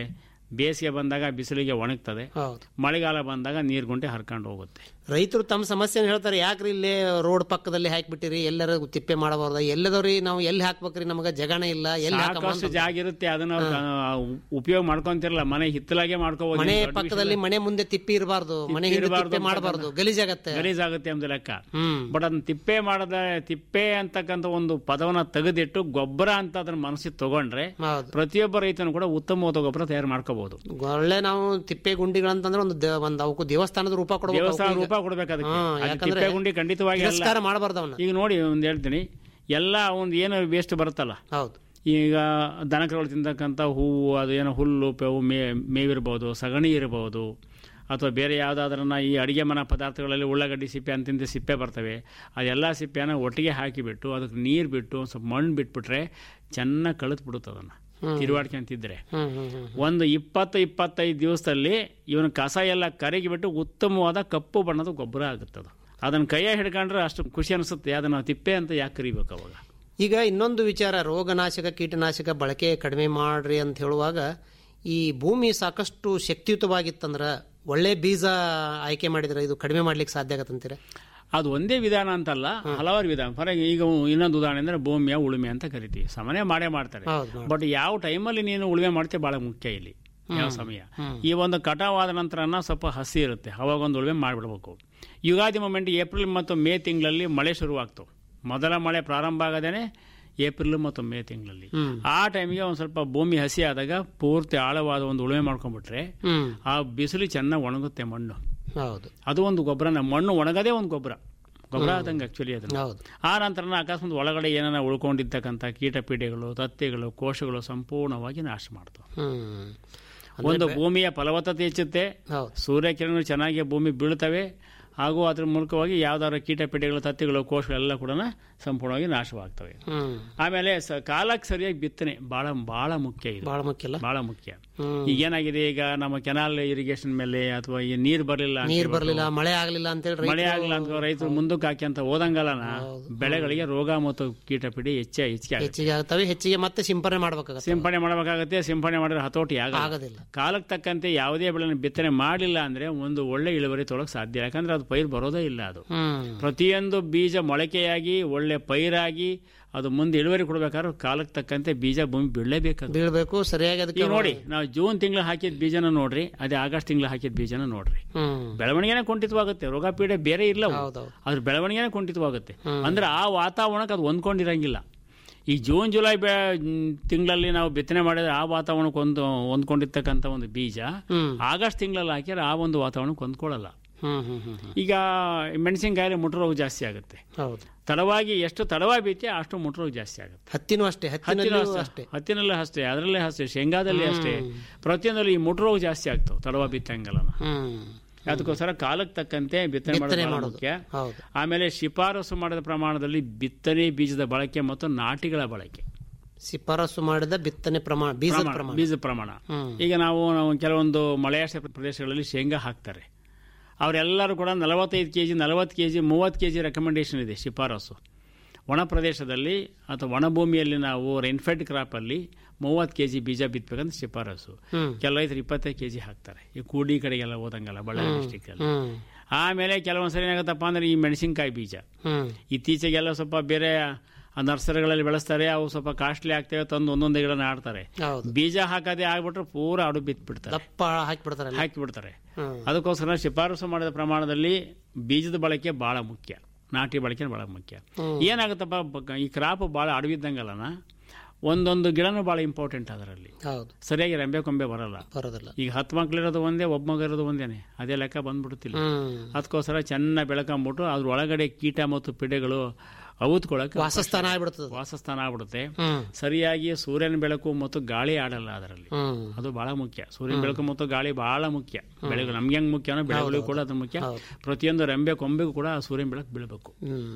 ಬೇಸಿಗೆ ಬಂದಾಗ ಬಿಸಿಲಿಗೆ ಒಣಗ್ತದೆ ಹೌದು ಮಳೆಗಾಲ ಬಂದಾಗ ನೀರು ಗುಂಟೆ ಹರ್ಕೊಂಡು ಹೋಗುತ್ತೆ ರೈತರು ತಮ್ಮ ಸಮಸ್ಯೆನ ಹೇಳ್ತಾರೆ ಯಾಕ್ರಿ ಇಲ್ಲೇ ರೋಡ್ ಪಕ್ಕದಲ್ಲಿ ಹಾಕ್ಬಿಟ್ಟಿರಿ ಎಲ್ಲರ ತಿಪ್ಪೆ ಮಾಡಬಾರ್ದ ಎಲ್ಲದವ್ರಿ ನಾವು ಎಲ್ಲಿ ಹಾಕ್ಬೇಕ್ರಿ ನಮಗ ಜಗಣ ಇಲ್ಲ ಎಲ್ಲಿ ಹಾಕಮ್ಮ ಸಾಕಷ್ಟು ಅಂತ. ಜಾಗ ಇರುತ್ತೆ ಅದನ್ನ ಅವ್ರು, ಆ, ಉಪಯೋಗ ಮಾಡ್ಕೊಂತಿರಲ್ಲ ಮನೆ ಹಿತ್ತಲಾಗೆ ಮಾಡ್ಕೋಬಹುದು ಮನೆ ಪಕ್ಕದಲ್ಲಿ ಮನೆ ಮುಂದೆ ತಿಪ್ಪಿ ಇರಬಾರ್ದು ಮನೆ ಹಿಂದೆ ಇರ್ಬಾರ್ದು ತಿಪ್ಪೆ ಮಾಡಬಾರ್ದು ಗಲೀಜಾಗತ್ತೆ ಗಲೀಜಾಗುತ್ತೆ ಅಂತ ಲೆಕ್ಕ ಹ್ಮ್ ಬಟ್ ಅದನ್ನ ತಿಪ್ಪೆ ಮಾಡದ ತಿಪ್ಪೆ ಅಂತಕ್ಕಂಥ ಒಂದು ಪದವನ್ನ ತೆಗೆದಿಟ್ಟು ಗೊಬ್ಬರ ಅಂತ ಅದನ್ನ ಮನಸ್ಸಿಗೆ ತಗೊಂಡ್ರೆ ಹೌದು ಪ್ರತಿಯೊಬ್ಬ ರೈತನು ಕೂಡ ಉತ್ತಮವಾದ ಗೊಬ್ಬರ ತಯಾರು ಮಾಡ್ಕೋಬಹುದು ಒಳ್ಳೆ ನಾವು ತಿಪ್ಪೆ ಗುಂಡಿಗಳಂತಂದ್ರೆ ಒಂದು ದೇ- ಒಂದು ಅವಕ್ಕೂ ದೇವಸ್ಥಾನದ ರೂಪ ಕೊಡಬೇಕು ದೇವಸ್ಥಾನ ರೂಪ ಕೊಡ್ಬೇಕು ಅದಕ್ಕೆ ಹಾ, ಅದು ಯಾಕಂದ್ರೆ ತಿಪ್ಪೆ ಗುಂಡಿ ಖಂಡಿತವಾಗಿ ಅಲ್ಲ ತಿರಸ್ಕಾರ ಮಾಡಬಾರ್ದು ಅವನ್ನ ಈಗ ನೋಡಿ ಒಂದು ಹೇಳ್ತೀನಿ ಎಲ್ಲ ಒಂದು ಏನು ವೇಸ್ಟ್ ಬರುತ್ತಲ್ಲ ಹೌದು ಈಗ ದನಕರುಗಳು ತಿಂತಕ್ಕಂಥ ಹೂವು ಅದು ಏನೋ ಹುಲ್ಲು ಪೆವು ಮೇ ಮೇವಿರ್ಬೋದು ಸಗಣಿ ಇರಬಹುದು ಅಥವಾ ಬೇರೆ ಯಾವುದಾದ್ರನ್ನ ಈ ಅಡಿಗೆ ಮನ ಪದಾರ್ಥಗಳಲ್ಲಿ ಉಳ್ಳಾಗಡ್ಡಿ ಸಿಪ್ಪೆ ಅಂತಿಂತ ಸಿಪ್ಪೆ ಬರ್ತವೆ ಅದೆಲ್ಲ ಸಿಪ್ಪೆನ ಒಟ್ಟಿಗೆ ಹಾಕಿಬಿಟ್ಟು ಅದಕ್ಕೆ ನೀರು ಬಿಟ್ಟು ಒಂದು ಸ್ವಲ್ಪ ಮಣ್ಣು ಬಿಟ್ಬಿಟ್ರೆ ಚೆನ್ನಾಗಿ ಕಳೆದು ಬಿಡುತ್ತೆ ಅದನ್ನು ತಿರುವಾಡ್ಕೊಂತಿದ್ರೆ ಹ್ಮ್ ಹ್ಮ್ ಹ್ಮ್ ಒಂದು ಇಪ್ಪತ್ತು ಇಪ್ಪತ್ತೈದು ದಿವಸದಲ್ಲಿ ಇವನ ಕಸ ಎಲ್ಲ ಕರಗಿಬಿಟ್ಟು ಉತ್ತಮವಾದ ಕಪ್ಪು ಬಣ್ಣದ ಗೊಬ್ಬರ ಆಗುತ್ತೆ ಅದು ಅದನ್ನು ಕೈಯ ಹಿಡ್ಕೊಂಡ್ರೆ ಅಷ್ಟು ಖುಷಿ ಅನಿಸುತ್ತೆ ಅದನ್ನು ನಾವು ತಿಪ್ಪೆ ಅಂತ ಯಾಕೆ ಕರಿಬೇಕು ಅವಾಗ ಈಗ ಇನ್ನೊಂದು ವಿಚಾರ ರೋಗನಾಶಕ ಕೀಟನಾಶಕ ಬಳಕೆ ಕಡಿಮೆ ಮಾಡ್ರಿ ಅಂತ ಹೇಳುವಾಗ ಈ ಭೂಮಿ ಸಾಕಷ್ಟು ಶಕ್ತಿಯುತವಾಗಿತ್ತಂದ್ರ ಒಳ್ಳೆ ಬೀಜ ಆಯ್ಕೆ ಮಾಡಿದ್ರೆ ಇದು ಕಡಿಮೆ ಮಾಡ್ಲಿಕ್ಕೆ ಸಾಧ್ಯ ಆಗತ್ತಂತೀರ ಅದು ಒಂದೇ ವಿಧಾನ ಅಂತಲ್ಲ ಹಲವಾರು ವಿಧಾನ ಫಾರ್ ಈಗ ಇನ್ನೊಂದು ಉದಾಹರಣೆ ಅಂದ್ರೆ ಭೂಮಿಯ ಉಳುಮೆ ಅಂತ ಕರಿತೀವಿ ಸಾಮಾನ್ಯ ಮಾಡೇ ಮಾಡ್ತಾರೆ ಹೌದು ಹೌದು. ಬಟ್ ಯಾವ ಟೈಮಲ್ಲಿ ನೀನು ಉಳುಮೆ ಮಾಡ್ತೀವಿ ಬಹಳ ಮುಖ್ಯ ಇಲ್ಲಿ ಯಾವ ಸಮಯ ಈ ಒಂದು ಕಟಾವಾದ ನಂತರನ ಸ್ವಲ್ಪ ಹಸಿ ಇರುತ್ತೆ ಅವಾಗ ಒಂದು ಉಳುಮೆ ಮಾಡಿಬಿಡ್ಬೇಕು ಯುಗಾದಿ ಮೊಮೆಂಟ್ ಏಪ್ರಿಲ್ ಮತ್ತು ಮೇ ತಿಂಗಳಲ್ಲಿ ಮಳೆ ಶುರುವಾಗ್ತವೆ ಮೊದಲ ಮಳೆ ಪ್ರಾರಂಭ ಆಗದೇನೆ ಏಪ್ರಿಲ್ ಮತ್ತು ಮೇ ತಿಂಗಳಲ್ಲಿ ಆ ಟೈಮಿಗೆ ಒಂದು ಸ್ವಲ್ಪ ಭೂಮಿ ಹಸಿ ಆದಾಗ ಪೂರ್ತಿ ಆಳವಾದ ಒಂದು ಉಳುಮೆ ಮಾಡ್ಕೊಂಡ್ಬಿಟ್ರೆ ಹ್ಮ್ ಆ ಬಿಸಿಲು ಚೆನ್ನಾಗಿ ಒಣಗುತ್ತೆ ಮಣ್ಣು ಹೌದು ಅದು ಒಂದು ಗೊಬ್ಬರನ ಮಣ್ಣು ಒಣಗದೇ ಒಂದು ಗೊಬ್ಬರ ಗೊಬ್ಬರ ಆದಂಗೆ ಆಕ್ಚುಲಿ ಅದು ಹೌದು ಆ ನಂತರ ಅಕಸ್ಮಾತ್ ಒಳಗಡೆ ಏನಾರ ಉಳ್ಕೊಂಡಿರ್ತಕ್ಕಂಥ ಕೀಟಪೀಡೆಗಳು ತತ್ತೆಗಳು ಕೋಶಗಳು ಸಂಪೂರ್ಣವಾಗಿ ನಾಶ ಮಾಡ್ತವೆ ಹ್ಮ್ ಒಂದು ಭೂಮಿಯ ಫಲವತ್ತತೆ ಹೆಚ್ಚುತ್ತೆ ಹೌದು ಸೂರ್ಯಕಿರಣಗಳು ಚೆನ್ನಾಗಿ ಭೂಮಿ ಬೀಳ್ತವೆ ಹಾಗೂ ಅದ್ರ ಮೂಲಕವಾಗಿ ಯಾವ್ದಾದ್ರು ಕೀಟಪೀಡೆಗಳು ತತ್ತೆಗಳು ಕೋಶಗಳೆಲ್ಲ ಕೂಡ ಸಂಪೂರ್ಣವಾಗಿ ನಾಶವಾಗ್ತವೆ ಹ್ಮ್ ಆಮೇಲೆ ಸ ಕಾಲಕ್ಕೆ ಸರಿಯಾಗಿ ಬಿತ್ತನೆ ಬಹಳ ಬಹಳ ಮುಖ್ಯ ಇದು ಬಹಳ ಮುಖ್ಯ ಅಲ್ಲ ಬಹಳ ಮುಖ್ಯ ಹ್ಮ್. ಈಗ ಏನಾಗಿದೆ ಈಗ ನಮ್ಮ ಕೆನಾಲ್ ಇರಿಗೇಷನ್ ಮೇಲೆ ಅಥವಾ ಈ ನೀರು ಬರಲಿಲ್ಲ ನೀರ್ ಬರ್ಲಿಲ್ಲ ಮಳೆ ಆಗ್ಲಿಲ್ಲ ಅಂತ ಹೇಳಿ ಮಳೆ ಆಗಲಿಲ್ಲ ಅಂತ ರೈತರು ಮುಂದಕ್ಕೆ ಹಾಕಿ ಅಂತ ಹೋದಂಗಲ್ಲನ ಬೆಳೆಗಳಿಗೆ ರೋಗ ಮತ್ತು ಕೀಟಪೀಡೆ ಹೆಚ್ಚೆ ಹೆಚ್ಚಿಗೆ ಆಗುತ್ತೆ ಹೆಚ್ಚಿಗೆ ಆಗ್ತವೆ ಹೆಚ್ಚಿಗೆ ಮತ್ತೆ ಸಿಂಪರಣೆ ಮಾಡ್ಬೇಕಾಗತ್ತೆ ಸಿಂಪಡಣೆ ಮಾಡಬೇಕಾಗತ್ತೆ ಸಿಂಪಡಣೆ ಮಾಡಿದ್ರೆ ಹತೋಟಿ ಆಗ ಆಗೋದಿಲ್ಲ ಕಾಲಕ್ಕೆ ತಕ್ಕಂತೆ ಯಾವುದೇ ಬೆಳೆನ ಬಿತ್ತನೆ ಮಾಡಲಿಲ್ಲ ಅಂದ್ರೆ ಒಂದು ಒಳ್ಳೆ ಇಳುವರಿ ತೊಳಕ್ ಸಾಧ್ಯ ಯಾಕಂದ್ರೆ ಅದು ಪೈರು ಬರೋದೇ ಇಲ್ಲ ಅದು ಹ್ಮ್ ಪ್ರತಿಯೊಂದು ಬೀಜ ಮೊಳಕೆಯಾಗಿ ಒಳ್ಳೆ ಪೈರಾಗಿ ಅದು ಮುಂದೆ ಇಳುವರಿ ಕೊಡ್ಬೇಕಾದ್ರೆ ಕಾಲಕ್ಕೆ ತಕ್ಕಂತೆ ಬೀಜ ಭೂಮಿ ಬೀಳಲೇಬೇಕದು ಬೀಳ್ಬೇಕು ಸರಿಯಾಗಿ ಅದಕ್ಕೆ ಈಗ ನೋಡಿ ನಾವು ಜೂನ್ ತಿಂಗಳು ಹಾಕಿದ ಬೀಜನ ನೋಡ್ರಿ ಅದೇ ಆಗಸ್ಟ್ ತಿಂಗಳು ಹಾಕಿದ ಬೀಜನ ನೋಡ್ರಿ ಹ್ಮ್ ಬೆಳವಣಿಗೆನೇ ಕುಂಠಿತವಾಗುತ್ತೆ ರೋಗ ಪೀಡೆ ಬೇರೆ ಇಲ್ಲ ಅವು. ಹೌದೌದು ಅದ್ರ ಬೆಳವಣಿಗೆನೇ ಕುಂಠಿತವಾಗುತ್ತೆ ಅಂದ್ರೆ ಆ ವಾತಾವರಣಕ್ಕೆ ಅದು ಹೊಂದ್ಕೊಂಡಿರಂಗಿಲ್ಲ ಈ ಜೂನ್ ಜುಲೈ ಬೆ ತಿಂಗಳಲ್ಲಿ ನಾವು ಬಿತ್ತನೆ ಮಾಡಿದ್ರೆ ಆ ವಾತಾವರಣಕ್ಕೆ ಒಂದು ಹೊಂದ್ಕೊಂಡಿರ್ತಕ್ಕಂಥ ಒಂದು ಬೀಜ ಹ್ಮ್ ಆಗಸ್ಟ್ ತಿಂಗಳಲ್ಲಿ ಹಾಕಿದ್ರೆ ಆ ಒಂದು ವಾತಾವರಣಕ್ಕೆ ಹೊಂದ್ಕೊಳ್ಳಲ್ಲ ಹ್ಮ್ ಹ್ಮ್ ಹ್ಮ್ ಹ್ಮ್. ಈಗ ಮೆಣಸಿನಕಾಯಿ ಮುಟ್ರೋಗ ಜಾಸ್ತಿ ಆಗುತ್ತೆ ಹೌದು ತಡವಾಗಿ ಎಷ್ಟು ತಡವಾಗಿ ಬೀತಿ ಅಷ್ಟು ಮುಟ್ರೋಗ ಜಾಸ್ತಿ ಆಗುತ್ತೆ ಹತ್ತಿನೂ ಅಷ್ಟೇ ಹತ್ತಿನೂ ಹತ್ತಿನಲ್ಲೂ ಅಷ್ಟೇ ಅಷ್ಟೇ ಹತ್ತಿನಲ್ಲೂ ಅಷ್ಟೇ ಅದರಲ್ಲೇ ಅಷ್ಟೇ ಶೇಂಗಾದಲ್ಲಿ ಅಷ್ಟೇ ಪ್ರತಿಯೊಂದರಲ್ಲಿ ಈ ಮುಟ್ರೋಗ ಜಾಸ್ತಿ ಆಗ್ತವೆ ತಡವ ಬಿತ್ತಂಗಲ್ಲ ಹ್ಮ್ ಅದಕ್ಕೋಸ್ಕರ ಕಾಲಕ್ಕೆ ತಕ್ಕಂತೆ ಬಿತ್ತನೆ ಬಿತ್ತನೆ ಮಾಡೋದು ಬಹಳ ಮಾಡೋದು ಮುಖ್ಯ ಹೌದು ಆಮೇಲೆ ಶಿಫಾರಸು ಮಾಡಿದ ಪ್ರಮಾಣದಲ್ಲಿ ಬಿತ್ತನೆ ಬೀಜದ ಬಳಕೆ ಮತ್ತು ನಾಟಿಗಳ ಬಳಕೆ ಶಿಫಾರಸು ಮಾಡಿದ ಬಿತ್ತನೆ ಪ್ರಮಾಣ ಬೀಜದ ಪ್ರಮಾಣ, ಪ್ರಮಾಣ ಬೀಜದ ಪ್ರಮಾಣ ಹ್ಮ್. ಈಗ ನಾವು ನಾವು ಕೆಲವೊಂದು ಮಳೆಯಾಶ್ರಯ ಪ್ರದೇಶಗಳಲ್ಲಿ ಶೇಂಗಾ ಹಾಕ್ತಾರೆ ಅವರೆಲ್ಲರೂ ಕೂಡ ನಲವತ್ತೈದು ಕೆ ಜಿ ನಲವತ್ತು ಕೆ ಜಿ ಮೂವತ್ತು ಕೆ ಜಿ ರೆಕಮೆಂಡೇಶನ್ ಇದೆ ಶಿಫಾರಸು ಒಣ ಪ್ರದೇಶದಲ್ಲಿ ಅಥವಾ ಒಣ ಭೂಮಿಯಲ್ಲಿ ನಾವು ರೈನ್ಫೆಡ್ ಕ್ರಾಪಲ್ಲಿ ಮೂವತ್ತು ಕೆ ಜಿ ಬೀಜ ಬಿತ್ತಬೇಕಂತ ಶಿಫಾರಸು ಹ್ಮ್ ಕೆಲವು ರೈತರು ಇಪ್ಪತ್ತೈದು ಕೆ ಜಿ ಹಾಕ್ತಾರೆ ಈ ಕೂಡಿ ಕಡೆಗೆಲ್ಲ ಹೋದಂಗಲ್ಲ ಬಳ್ಳಾರಿ ಡಿಸ್ಟಿಕಲ್ಲಿ ಹ್ಮ್ ಆಮೇಲೆ ಕೆಲವೊಂದು ಸರಿ ಏನಾಗುತ್ತಪ್ಪ ಅಂದ್ರೆ ಈ ಮೆಣಸಿನಕಾಯಿ ಬೀಜ ಹ್ಮ್ ಇತ್ತೀಚೆಗೆಲ್ಲ ಸ್ವಲ್ಪ ಬೇರೆ ಆ ನರ್ಸರಿಗಳಲ್ಲಿ ಬೆಳೆಸ್ತಾರೆ ಅವು ಸ್ವಲ್ಪ ಕಾಸ್ಟ್ಲಿ ಆಗ್ತವೆ ತಂದು ಒಂದೊಂದು ಗಿಡ ನಾಡ್ತಾರೆ ಹೌದು ಬೀಜ ಹಾಕದೆ ಆಗ್ಬಿಟ್ರೆ ಪೂರ ಅಡು ಬಿತ್ಬಿಡ್ತಾರೆ ದಪ್ಪ ಹಾಕಿಬಿಡ್ತಾರಲ್ಲ ಹಾಕಿ ಬಿಡ್ತಾರೆ ಹ್ಮ್ ಅದಕ್ಕೋಸ್ಕರ ಶಿಫಾರಸು ಮಾಡಿದ ಪ್ರಮಾಣದಲ್ಲಿ ಬೀಜದ ಬಳಕೆ ಬಹಳ ಮುಖ್ಯ ನಾಟಿ ಬಳಕೆ ಬಹಳ ಮುಖ್ಯ ಹ್ಮ್. ಏನಾಗುತ್ತಪ್ಪ ಬ- ಈ ಕ್ರಾಪ್ ಭಾಳ ಅಡವಿದ್ದಂಗಲ್ಲನ ಒಂದೊಂದು ಗಿಡನೂ ಭಾಳ ಇಂಪಾರ್ಟೆಂಟ್ ಅದರಲ್ಲಿ ಹೌದು ಸರಿಯಾಗಿ ರೆಂಬೆ ಕೊಂಬೆ ಬರಲ್ಲ ಬರೋದಿಲ್ಲ ಈಗ ಹತ್ತು ಮಕ್ಳಿರೋದು ಒಂದೇ ಒಬ್ಬ ಮಗ ಇರೋದು ಒಂದೇನೆ ಅದೇ ಲೆಕ್ಕ ಬಂದ್ಬಿಡುತ್ತಿಲ್ಲ ಹ್ಮ್ ಅದಕ್ಕೋಸ್ಕರ ಚೆನ್ನಾಗಿ ಬೆಳಕೊಂಬಿಟ್ಟು ಅದ್ರ ಒಳಗಡೆ ಕೀಟ ಮತ್ತು ಪಿಡೆಗಳು ಅವತ್ಕೊಳ್ಳೋಕೆ ವಾಸಸ್ಥಾನ ಆಗ್ಬಿಡ್ತದ ವಾಸಸ್ಥಾನ ಆಗ್ಬಿಡುತ್ತೆ ಹ್ಮ್ ಸರಿಯಾಗಿ ಸೂರ್ಯನ ಬೆಳಕು ಮತ್ತು ಗಾಳಿ ಆಡಲ್ಲ ಅದರಲ್ಲಿ ಹ್ಮ್ ಅದು ಬಹಳ ಮುಖ್ಯ ಸೂರ್ಯನ ಬೆಳಕು ಮತ್ತು ಗಾಳಿ ಬಹಳ ಮುಖ್ಯ ಬೆಳೆಗಳು ನಮ್ಗೆ ಹೆಂಗ್ ಮುಖ್ಯನೋ ಬೆಳೆಗಳಿಗೂ ಕೂಡ ಅದು ಮುಖ್ಯ ಹೌದು. ಪ್ರತಿಯೊಂದು ರೆಂಬೆ ಕೊಂಬೆಗೂ ಕೂಡ ಆ ಸೂರ್ಯನ ಬೆಳಕು ಬೀಳಬೇಕು ಹ್ಮ್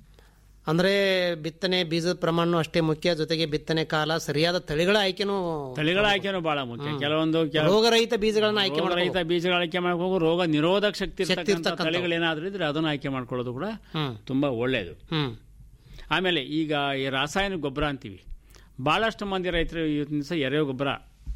ಅಂದ್ರೆ ಬಿತ್ತನೆ ಬೀಜದ ಪ್ರಮಾಣ ಅಷ್ಟೇ ಮುಖ್ಯ ಜೊತೆಗೆ ಬಿತ್ತನೆ ಕಾಲ ಸರಿಯಾದ ತಳಿಗಳ ಆಯ್ಕೆನೂ ತಳಿಗಳ ಆಯ್ಕೆನೂ ಬಹಳ ಮುಖ್ಯ ಕೆಲವೊಂದು ಕೆಲ ರೋಗರಹಿತ ಬೀಜಗಳನ್ನ ಆಯ್ಕೆ ರೋಗ ಮಾಡ್ಬೇಕು ರಹಿತ ಬೀಜಗಳ ಆಯ್ಕೆ ಮಾಡ್ಕೋಬೇಕು ರೋಗ ನಿರೋಧಕ ಶಕ್ತಿ ಇರ್ತಕ್ಕಂಥ ಇರ್ತಕ್ಕಂಥವು. ತಳಿಗಳೇನಾದ್ರೂ ಇದ್ರೆ ಅದನ್ನು ಆಯ್ಕೆ ಮಾಡ್ಕೊಳ್ಳೋದು ಕೂಡ ಹ್ಮ್ ತುಂಬಾ ಒಳ್ಳೆಯದು ಹ್ಮ್ ಆಮೇಲೆ ಈಗ ಈ ರಾಸಾಯನಿಕ ಗೊಬ್ಬರ ಅಂತೀವಿ ಭಾಳಷ್ಟು ಮಂದಿ ರೈತರು ಇವತ್ತಿನ ದಿವಸ ಎರೆಹುಳು ಗೊಬ್ಬರ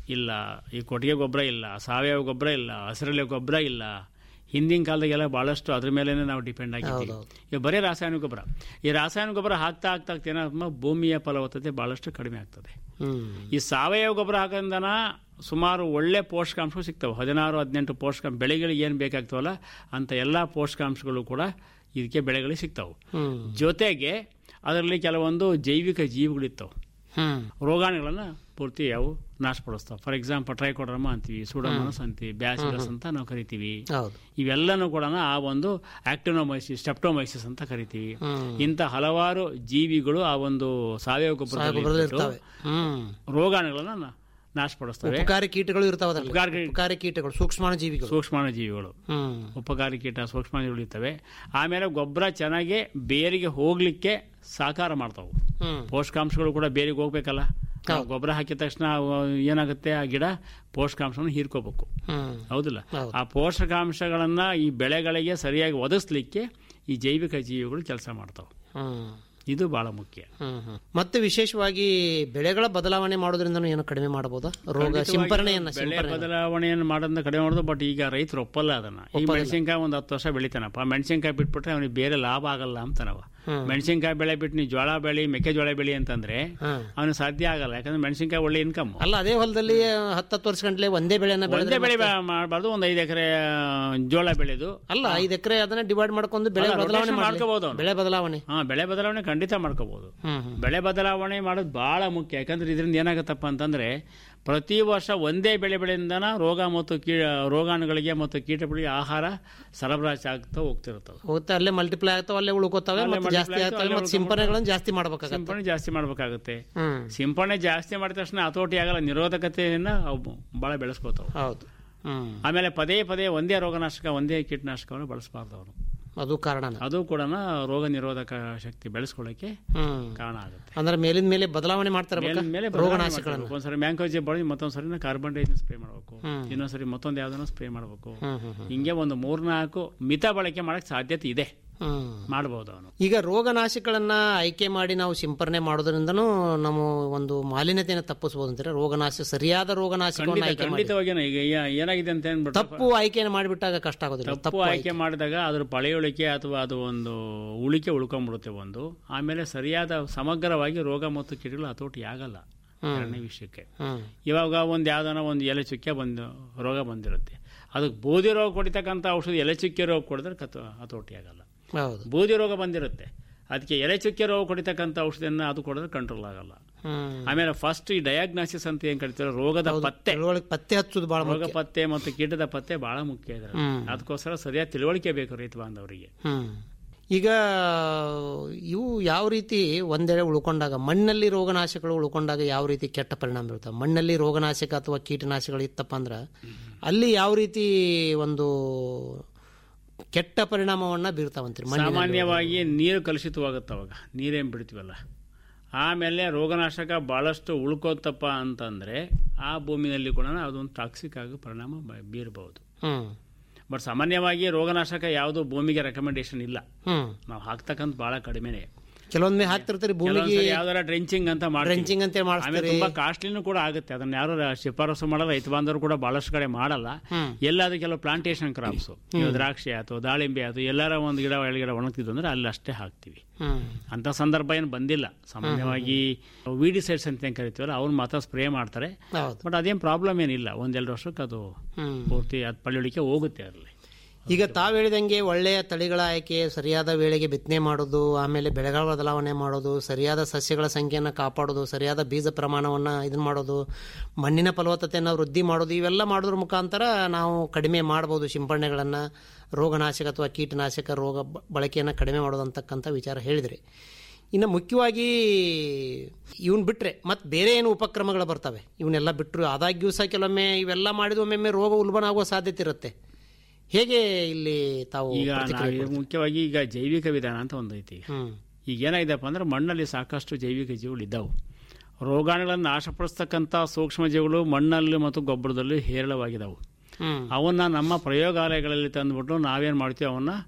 ಇಲ್ಲ ಈ ಕೊಟ್ಟಿಗೆ ಗೊಬ್ಬರ ಇಲ್ಲ ಸಾವಯವ ಗೊಬ್ಬರ ಇಲ್ಲ ಹಸಿರೆಲೆ ಗೊಬ್ಬರ ಇಲ್ಲ ಹಿಂದಿನ ಕಾಲದಾಗೆಲ್ಲ ಭಾಳಷ್ಟು ಅದ್ರ ಮೇಲೇ ನಾವು ಡಿಪೆಂಡ್ ಆಗಿದ್ದೀವಿ ಈಗ ಬರೀ ರಾಸಾಯನಿಕ ಗೊಬ್ಬರ ಈ ರಾಸಾಯನಿಕ ಗೊಬ್ಬರ ಹಾಕ್ತಾ ಹಾಕ್ತಾ ಹಾಕ್ತಾ ಏನಾಗ್ತದೆ ಭೂಮಿಯ ಫಲವತ್ತತೆ ಭಾಳಷ್ಟು ಕಡಿಮೆ ಆಗ್ತದೆ ಹ್ಮ್ ಈ ಸಾವಯವ ಗೊಬ್ಬರ ಹಾಕೋದ್ರಿಂದನ ಸುಮಾರು ಒಳ್ಳೆ ಪೋಷಕಾಂಶಗಳು ಸಿಗ್ತವೆ ಹದಿನಾರು ಹದಿನೆಂಟು ಪೋಷಕಾಂಶ ಬೆಳೆಗಳಿಗೆ ಏನು ಬೇಕಾಗ್ತವಲ್ಲ ಅಂಥ ಎಲ್ಲ ಪೋಷಕಾಂಶಗಳು ಕೂಡ ಇದಕ್ಕೆ ಬೆಳೆಗಳಿಗೆ ಸಿಗ್ತಾವೆ ಹ್ಮ್ ಜೊತೆಗೆ ಅದರಲ್ಲಿ ಕೆಲವೊಂದು ಜೈವಿಕ ಜೀವಿಗಳಿರ್ತವೆ ಹ್ಮ್ ರೋಗಾಣುಗಳನ್ನ ಪೂರ್ತಿ ಅವು ನಾಶಪಡಿಸ್ತಾವೆ ಫಾರ್ ಎಕ್ಸಾಂಪಲ್ ಟ್ರೈಕೋಡ್ರಮ ಅಂತೀವಿ ಸೂಡೋಮೋನಸ್ ಅಂತೀವಿ ಬ್ಯಾಸಿಲಸ್ ಅಂತ ನಾವು ಕರಿತೀವಿ ಹೌದು ಇವೆಲ್ಲನೂ ಕೂಡ ಆ ಒಂದು ಆಕ್ಟಿನೋಮೈಸಿಸ್ ಸ್ಟೆಪ್ಟೋಮೈಸಿಸ್ ಅಂತ ಕರಿತೀವಿ ಇಂಥ ಹಲವಾರು ಜೀವಿಗಳು ಆ ಒಂದು ಸಾವಯವ ಗೊಬ್ಬರದಲ್ಲಿ ಗೊಬ್ಬರದಲ್ಲಿ ಇರ್ತಾವೆ ಹ್ಮ್ ರೋಗಾಣುಗಳನ್ನ ನಾ- ನಾಶಪಡಿಸ್ತವೆ ಉಪಕಾರಿ ಕೀಟಗಳು ಇರ್ತಾವ ಅದರಲ್ಲಿ ಉಪಕಾರಿ- ಉಪಕಾರಿ ಕೀಟಗಳು ಸೂಕ್ಷ್ಮಾಣು ಜೀವಿಗಳು ಸೂಕ್ಷ್ಮಾಣು ಜೀವಿಗಳು ಹ್ಮ್ ಉಪಕಾರಿ ಕೀಟ ಸೂಕ್ಷ್ಮಾಣುಗಳು ಇರ್ತವೆ ಆಮೇಲೆ ಗೊಬ್ಬರ ಚೆನ್ನಾಗಿ ಬೇರಿಗೆ ಹೋಗ್ಲಿಕ್ಕೆ ಸಹಕಾರ ಮಾಡ್ತಾವೆ ಹ್ಮ್ ಪೋಷಕಾಂಶಗಳು ಕೂಡ ಬೇರಿಗೆ ಹೋಗ್ಬೇಕಲ್ಲ ನಾವು ಗೊಬ್ಬರ ಹಾಕಿದ ತಕ್ಷಣ ಅವು ಏನಾಗುತ್ತೆ ಆ ಗಿಡ ಪೋಷಕಾಂಶವನ್ನು ಹೀರ್ಕೋಬೇಕು ಹ್ಮ್ ಹೌದಿಲ್ಲ ಹೌದು. ಆ ಪೋಷಕಾಂಶಗಳನ್ನ ಈ ಬೆಳೆಗಳಿಗೆ ಸರಿಯಾಗಿ ಒದಗಿಸ್ಲಿಕ್ಕೆ ಈ ಜೈವಿಕ ಜೀವಿಗಳು ಕೆಲಸ ಮಾಡ್ತಾವೆ ಹ್ಮ್ ಇದು ಬಹಳ ಮುಖ್ಯ ಹ್ಮ್ ಹ್ಮ್. ಮತ್ತೆ ವಿಶೇಷವಾಗಿ ಬೆಳೆಗಳ ಬದಲಾವಣೆ ಮಾಡೋದ್ರಿಂದ ಏನು ಕಡಿಮೆ ಮಾಡಬಹುದಾ ರೋಗ ಸಿಂಪರಣೆಯನ್ನ ಬೆಳೆ ಸಿಂಪರಣೆ ಬದಲಾವಣೆಯನ್ನು ಮಾಡೋದನ್ನ ಕಡಿಮೆ ಮಾಡೋದು ಬಟ್ ಈಗ ರೈತರು ಒಪ್ಪಲ್ಲ ಅದನ್ನ ಈ ಮೆಣಸಿನ್ಕಾಯಿ ಒಂದು ಹತ್ತು ವರ್ಷ ಬೆಳಿತಾನಪ್ಪ ಮೆಣಸಿನ್ಕಾಯಿ ಬಿಟ್ಬಿಟ್ರೆ ಅವನಿಗೆ ಬೇರೆ ಲಾಭ ಆಗಲ್ಲ ಅಂತಾನವ ಮೆಣಸಿನ್ಕಾಯಿ ಬೆಳೆ ಬಿಟ್ಟು ನೀವು ಜೋಳ ಬೆಳಿ ಮೆಕ್ಕೆಜೋಳ ಬೆಳಿ ಅಂತಂದ್ರೆ ಹ್ಮ್. ಅವನು ಸಾಧ್ಯ ಆಗಲ್ಲ ಯಾಕಂದ್ರೆ ಮೆಣಸಿನ್ಕಾಯಿ ಒಳ್ಳೆ ಇನ್ಕಮ್ ಅಲ್ಲ ಅದೇ ಹೊಲದಲ್ಲಿ ಹತ್ತತ್ತು ವರ್ಷ ಗಂಟ್ಲೆ ಒಂದೇ ಬೆಳೆಯನ್ನ ಒಂದೇ ಬೆಳೆದ್ರೆ ಬೆಳೆ ಮಾಡಬಾರ್ದು ಒಂದು ಐದು ಎಕರೆ ಜೋಳ ಬೆಳೆದು ಅಲ್ಲ ಐದು ಎಕರೆ ಅದನ್ನ ಡಿವೈಡ್ ಮಾಡ್ಕೊಂಡು ಬೆಳೆ ಅಲ್ಲ, ಬದಲಾವಣೆ rotation ಮಾಡ್ಲಿ. ಮಾಡ್ಕೋಬಹುದು ಅವ್ನು. ಬೆಳೆ ಬದಲಾವಣೆ ಹಾ ಬೆಳೆ ಬದಲಾವಣೆ ಖಂಡಿತ ಮಾಡ್ಕೋಬಹುದು ಹ್ಮ್ ಹ್ಮ್ ಬೆಳೆ ಬದಲಾವಣೆ ಮಾಡೋದು ಬಹಳ ಮುಖ್ಯ ಯಾಕಂದ್ರೆ ಇದರಿಂದ ಏನಾಗುತ್ತಪ್ಪ ಅಂತಂದ್ರೆ ಪ್ರತಿ ವರ್ಷ ಒಂದೇ ಬೆಳೆ ಬೆಳೆಯಿಂದನ ರೋಗ ಮತ್ತು ಕೀ ರೋಗಾಣುಗಳಿಗೆ ಮತ್ತು ಕೀಟಗಳಿಗೆ ಆಹಾರ ಸರಬರಾಜು ಆಗ್ತಾ ಹೋಗ್ತಿರ್ತವೆ ಹೋಗುತ್ತೆ ಅಲ್ಲೇ ಮಲ್ಟಿಪ್ಲೈ ಆಗ್ತಾವ ಅಲ್ಲೇ ಉಳ್ಕೋತಾವೆ ಅಲ್ಲೇ ಮತ್ತೆ ಜಾಸ್ತಿ multiply ಆಗ್ತವೆ ಆಗ್ತಾವೆ, ಮತ್ತೆ ಸಿಂಪರಣೆಗಳನ್ನು ಜಾಸ್ತಿ ಮಾಡ್ಬೇಕಾಗತ್ತೆ ಸಿಂಪಡಣೆ ಜಾಸ್ತಿ ಮಾಡ್ಬೇಕಾಗುತ್ತೆ ಹ್ಮ್ ಸಿಂಪಡಣೆ ಜಾಸ್ತಿ ಮಾಡಿದ ತಕ್ಷಣ ಹತೋಟಿ ಆಗಲ್ಲ ನಿರೋಧಕತೆಯನ್ನ ಅವು ಬಹಳ ಬೆಳೆಸ್ಕೋತಾವೆ ಹೌದು ಹ್ಮ್ ಆಮೇಲೆ ಪದೇ ಪದೇ ಒಂದೇ ರೋಗನಾಶಕ ಒಂದೇ ಕೀಟನಾಶಕವನ್ನು ಬಳಸಬಾರ್ದು ಅವರು ಅದು ಕಾರಣನ ಅದು ಕೂಡ ರೋಗ ನಿರೋಧಕ ಶಕ್ತಿ ಬೆಳೆಸ್ಕೊಳ್ಳೋಕೆ ಹ್ಮ್ ಕಾರಣ ಆಗುತ್ತೆ ಅಂದ್ರೆ ಮೇಲಿನ ಮೇಲೆ ಬದಲಾವಣೆ ಮಾಡ್ತಾರೆ ಮೇಲಿಂದ ಮೇಲೆ ರೋಗನಾಶಕಗಳನ್ನು ಒಂದ್ಸರಿ ಮ್ಯಾಂಕೋಜಿ ಬಳಿ ಮತ್ತೊಂದ್ಸರಿ ಕಾರ್ಬನ್ ಡೈಆಕ್ಸೈಡ್ ಸ್ಪ್ರೇ ಮಾಡಬೇಕು ಇನ್ನೊಂದ್ಸರಿ ಮತ್ತೊಂದು ಯಾವ್ದನ್ನ ಸ್ಪ್ರೇ ಮಾಡಬೇಕು ಹ್ಮ್ ಹ್ಮ್ ಹ್ಮ್. ಹಿಂಗೆ ಒಂದು ಮೂರ್ನಾಲ್ಕು ಮಿತ ಬಳಕೆ ಮಾಡಕ್ ಸಾಧ್ಯತೆ ಇದೆ ಹ್ಮ್ ಮಾಡಬಹುದು ಅವನು ಈಗ ರೋಗನಾಶಕಗಳನ್ನ ಆಯ್ಕೆ ಮಾಡಿ ನಾವು ಸಿಂಪರಣೆ ಮಾಡೋದ್ರಿಂದನೂ ನಮ್ಮ ಒಂದು ಮಾಲಿನ್ಯತೆಯನ್ನು ತಪ್ಪಿಸಬಹುದು ಅಂತಾರೆ ರೋಗನಾಶ ಸರಿಯಾದ ರೋಗನಾಶಕವನ್ನು ಆಯ್ಕೆ ಮಾಡಿ ಖಂಡಿತವಾಗಿ ಈಗ ಏ- ಏನಾಗಿದೆ ಅಂತ ಏನ್ಬಿಟ್ಟು ತಪ್ಪು ಆಯ್ಕೆಯನ್ನು ಮಾಡಿಬಿಟ್ಟಾಗ ಕಷ್ಟ ಆಗೋದಿಲ್ಲ ತಪ್ಪು ಆಯ್ಕೆ ಮಾಡಿದಾಗ ಅದ್ರ ಪಳೆಯುಳಿಕೆ ಅಥವಾ ಅದು ಒಂದು ಉಳಿಕೆ ಉಳ್ಕೊಂಡ್ಬಿಡುತ್ತೆ ಒಂದು ಆಮೇಲೆ ಸರಿಯಾದ ಸಮಗ್ರವಾಗಿ ರೋಗ ಮತ್ತು ಕೀಟಗಳು ಹತೋಟಿ ಆಗಲ್ಲ ಎರಡನೇ ವಿಷಯಕ್ಕೆ ಹ್ಮ್ ಇವಾಗ ಒಂದು ಯಾವ್ದಾನ ಒಂದು ಎಲೆ ಚುಕ್ಕೆ ಬಂದು ರೋಗ ಬಂದಿರುತ್ತೆ ಅದಕ್ಕೆ ಬೂದಿ ರೋಗ ಕೊಡಿತಕ್ಕಂಥ ಔಷಧಿ ಎಲೆ ಚುಕ್ಕೆ ರೋಗ ಕೊಡಿದ್ರೆ ಕತ್ ಹತೋಟಿ ಆಗಲ್ಲ ಹೌದು ಬೂದಿ ರೋಗ ಬಂದಿರುತ್ತೆ ಅದಕ್ಕೆ ಎಲೆ ಚುಕ್ಕೆ ರೋಗ ಕೊಡಿತಕ್ಕಂಥ ಔಷಧಿಯನ್ನ ಅದು ಕೊಡಿದ್ರೆ ಕಂಟ್ರೋಲ್ ಆಗಲ್ಲ ಹ್ಮ್ ಆಮೇಲೆ ಫಸ್ಟ್ ಈ ಡಯಾಗ್ನಾಸಿಸ್ ಅಂತ ಏನ್ ಕರಿತಾರೆ ರೋಗದ ಪತ್ತೆ ತಿಳುವಳಿಕೆ ಪತ್ತೆ ಹಚ್ಚೋದು ಬಹಳ ರೋಗ ಪತ್ತೆ ಮತ್ತು ಕೀಟದ ಪತ್ತೆ ಬಹಳ ಮುಖ್ಯ ಇದೆ ಹ್ಮ್. ಅದಕ್ಕೋಸ್ಕರ ಸರಿಯಾದ ತಿಳುವಳಿಕೆ ಬೇಕು ರೈತ ಬಾಂಧವರಿಗೆ ಹ್ಮ್ ಈಗ ಇವು ಯಾವ ರೀತಿ ಒಂದೆಡೆ ಉಳ್ಕೊಂಡಾಗ ಮಣ್ಣಲ್ಲಿ ರೋಗನಾಶಕಗಳು ಉಳ್ಕೊಂಡಾಗ ಯಾವ ರೀತಿ ಕೆಟ್ಟ ಪರಿಣಾಮ ಬೀಳ್ತಾವೆ ಮಣ್ಣಲ್ಲಿ ರೋಗನಾಶಕ ಅಥವಾ ಕೀಟನಾಶಕಗಳು ಇತ್ತಪ್ಪ ಅಂದ್ರೆ ಅಲ್ಲಿ ಯಾವ ರೀತಿ ಒಂದು ಕೆಟ್ಟ ಪರಿಣಾಮವನ್ನ ಬೀರ್ತಾವಂತೀರಿ ಮಣ್ಣಿನಲ್ಲಿ ಸಾಮಾನ್ಯವಾಗಿ ನೀರು ಕಲುಷಿತವಾಗುತ್ತೆ ಅವಾಗ ನೀರೇನು ಬಿಡ್ತೀವಲ್ಲ ಆಮೇಲೆ ರೋಗನಾಶಕ ಭಾಳಷ್ಟು ಉಳ್ಕೋತಪ್ಪ ಅಂತಂದರೆ ಆ ಭೂಮಿನಲ್ಲಿ ಕೂಡ ಅದೊಂದು ಟಾಕ್ಸಿಕ್ ಆಗಿ ಪರಿಣಾಮ ಬ- ಬೀರಬಹುದು ಹ್ಮ್ ಬಟ್ ಸಾಮಾನ್ಯವಾಗಿ ರೋಗನಾಶಕ ಯಾವುದು ಭೂಮಿಗೆ ರೆಕಮೆಂಡೇಶನ್ ಇಲ್ಲ ಹ್ಮ್ ನಾವು ಹಾಕ್ತಕ್ಕಂಥ ಭಾಳ ಕಡಿಮೆನೆ ಕೆಲವೊಮ್ಮೆ ಹಾಕ್ತಿರ್ತೀರಿ ಭೂಮಿಗೆ ಕೆಲವೊಂದ್ಸರಿ ಯಾವ್ದಾರ ಡ್ರೆಂಚಿಂಗ್ ಅಂತ ಮಾಡ್ತೀವಿ ಡ್ರೆಂಚಿಂಗ್ ಅಂತೇಳಿ ಆಮೇಲೆ ಮಾಡಿಸ್ತೀರಿ ತುಂಬಾ ಕಾಸ್ಟ್ಲಿನೂ ಕೂಡ ಆಗುತ್ತೆ ಅದನ್ನ ಯಾರು ರ- ಶಿಫಾರಸು ಮಾಡಲ್ಲ ರೈತ ಬಾಂಧವರು ಕೂಡ ಬಹಳಷ್ಟು ಕಡೆ ಮಾಡಲ್ಲ ಎಲ್ಲಾದ್ರೂ ಕೆಲವು ಪ್ಲಾಂಟೇಶನ್ ಕ್ರಾಪ್ಸ್ ದ್ರಾಕ್ಷಿ ಆಯ್ತು ದಾಳಿಂಬೆ ಆಯ್ತು ಎಲ್ಲಾರ ಒಂದು ಗಿಡ ಎರಡು ಗಿಡ ಒಣಗ್ತಿದ್ದು ಅಂದ್ರೆ ಅಲ್ಲಿ ಅಷ್ಟೇ ಹಾಕ್ತಿವಿ ಹ್ಮ್ ಅಂತ ಸಂದರ್ಭ ಏನು ಬಂದಿಲ್ಲ ಸಾಮಾನ್ಯವಾಗಿ ವಿಡಿಸೈಡ್ಸ್ ಅಂತ ಏನ್ ಕರಿತೀವಲ್ಲ ಅವ್ರು ಮಾತ್ರ ಸ್ಪ್ರೇ ಮಾಡ್ತಾರೆ ಹೌದು ಬಟ್ ಅದೇನು ಪ್ರಾಬ್ಲಮ್ ಏನಿಲ್ಲ ಒಂದೆರಡು ವರ್ಷಕ್ಕೆ ಅದು ಹ್ಮ್ ಪೂರ್ತಿ ಅದು ಪಳ್ಳಿಳಿಕೆ ಹೋಗುತ್ತೆ ಅದರಲ್ಲಿ ಈಗ ತಾವು ಹೇಳಿದಂಗೆ ಒಳ್ಳೆಯ ತಳಿಗಳ ಆಯ್ಕೆ ಸರಿಯಾದ ವೇಳೆಗೆ ಬಿತ್ತನೆ ಮಾಡೋದು ಆಮೇಲೆ ಬೆಳೆಗಳ ಬದಲಾವಣೆ ಮಾಡೋದು ಸರಿಯಾದ ಸಸ್ಯಗಳ ಸಂಖ್ಯೆಯನ್ನು ಕಾಪಾಡೋದು ಸರಿಯಾದ ಬೀಜ ಪ್ರಮಾಣವನ್ನು ಇದನ್ನ ಮಾಡೋದು ಮಣ್ಣಿನ ಫಲವತ್ತತೆಯನ್ನು ವೃದ್ಧಿ ಮಾಡೋದು ಇವೆಲ್ಲ ಮಾಡೋದ್ರ ಮುಖಾಂತರ ನಾವು ಕಡಿಮೆ ಮಾಡ್ಬೋದು ಸಿಂಪರಣೆಗಳನ್ನು ರೋಗನಾಶಕ ಅಥವಾ ಕೀಟನಾಶಕ ರೋಗ ಬ- ಬಳಕೆಯನ್ನು ಕಡಿಮೆ ಮಾಡೋದು ಅಂತಕ್ಕಂಥ ವಿಚಾರ ಹೇಳಿದ್ರಿ ಇನ್ನು ಮುಖ್ಯವಾಗಿ ಇವನ್ ಬಿಟ್ರೆ ಮತ್ತೆ ಬೇರೆ ಏನು ಉಪಕ್ರಮಗಳು ಬರ್ತವೆ ಇವನ್ನೆಲ್ಲ ಬಿಟ್ಟರು ಆದಾಗ್ಯೂ ಸಹ ಕೆಲವೊಮ್ಮೆ ಇವೆಲ್ಲ ಮಾಡಿದ ಒಮ್ಮೊಮ್ಮೆ ರೋಗ ಉಲ್ಬಣ ಆಗುವ ಸಾಧ್ಯತೆ ಇರುತ್ತೆ ಹೇಗೆ ಇಲ್ಲಿ ತಾವು ಈಗ ಪ್ರತಿಕ್ರಿಯೆ ನಾವು ಮುಖ್ಯವಾಗಿ ಈಗ ಜೈವಿಕ ವಿಧಾನ ಅಂತ ಒಂದು ಐತಿ ಈಗ ಹ್ಮ್ ಈಗ ಏನಾಗಿದೆಪ್ಪ ಅಂದ್ರೆ ಮಣ್ಣಲ್ಲಿ ಸಾಕಷ್ಟು ಜೈವಿಕ ಜೀವಿಗಳು ಇದ್ದಾವೆ ರೋಗಾಣುಗಳನ್ನು ನಾಶಪಡಿಸ್ತಕ್ಕಂಥ ಸೂಕ್ಷ್ಮ ಜೀವಿಗಳು ಮಣ್ಣಲ್ಲಿ ಮತ್ತು ಗೊಬ್ಬರದಲ್ಲಿ ಹೇರಳವಾಗಿದ್ದಾವೆ ಹ್ಮ್ ಅವನ್ನ ನಮ್ಮ ಪ್ರಯೋಗಾಲಯಗಳಲ್ಲಿ ತಂದುಬಿಟ್ಟು ನಾವೇನು ಮಾಡ್ತೀವಿ ಅವನ್ನ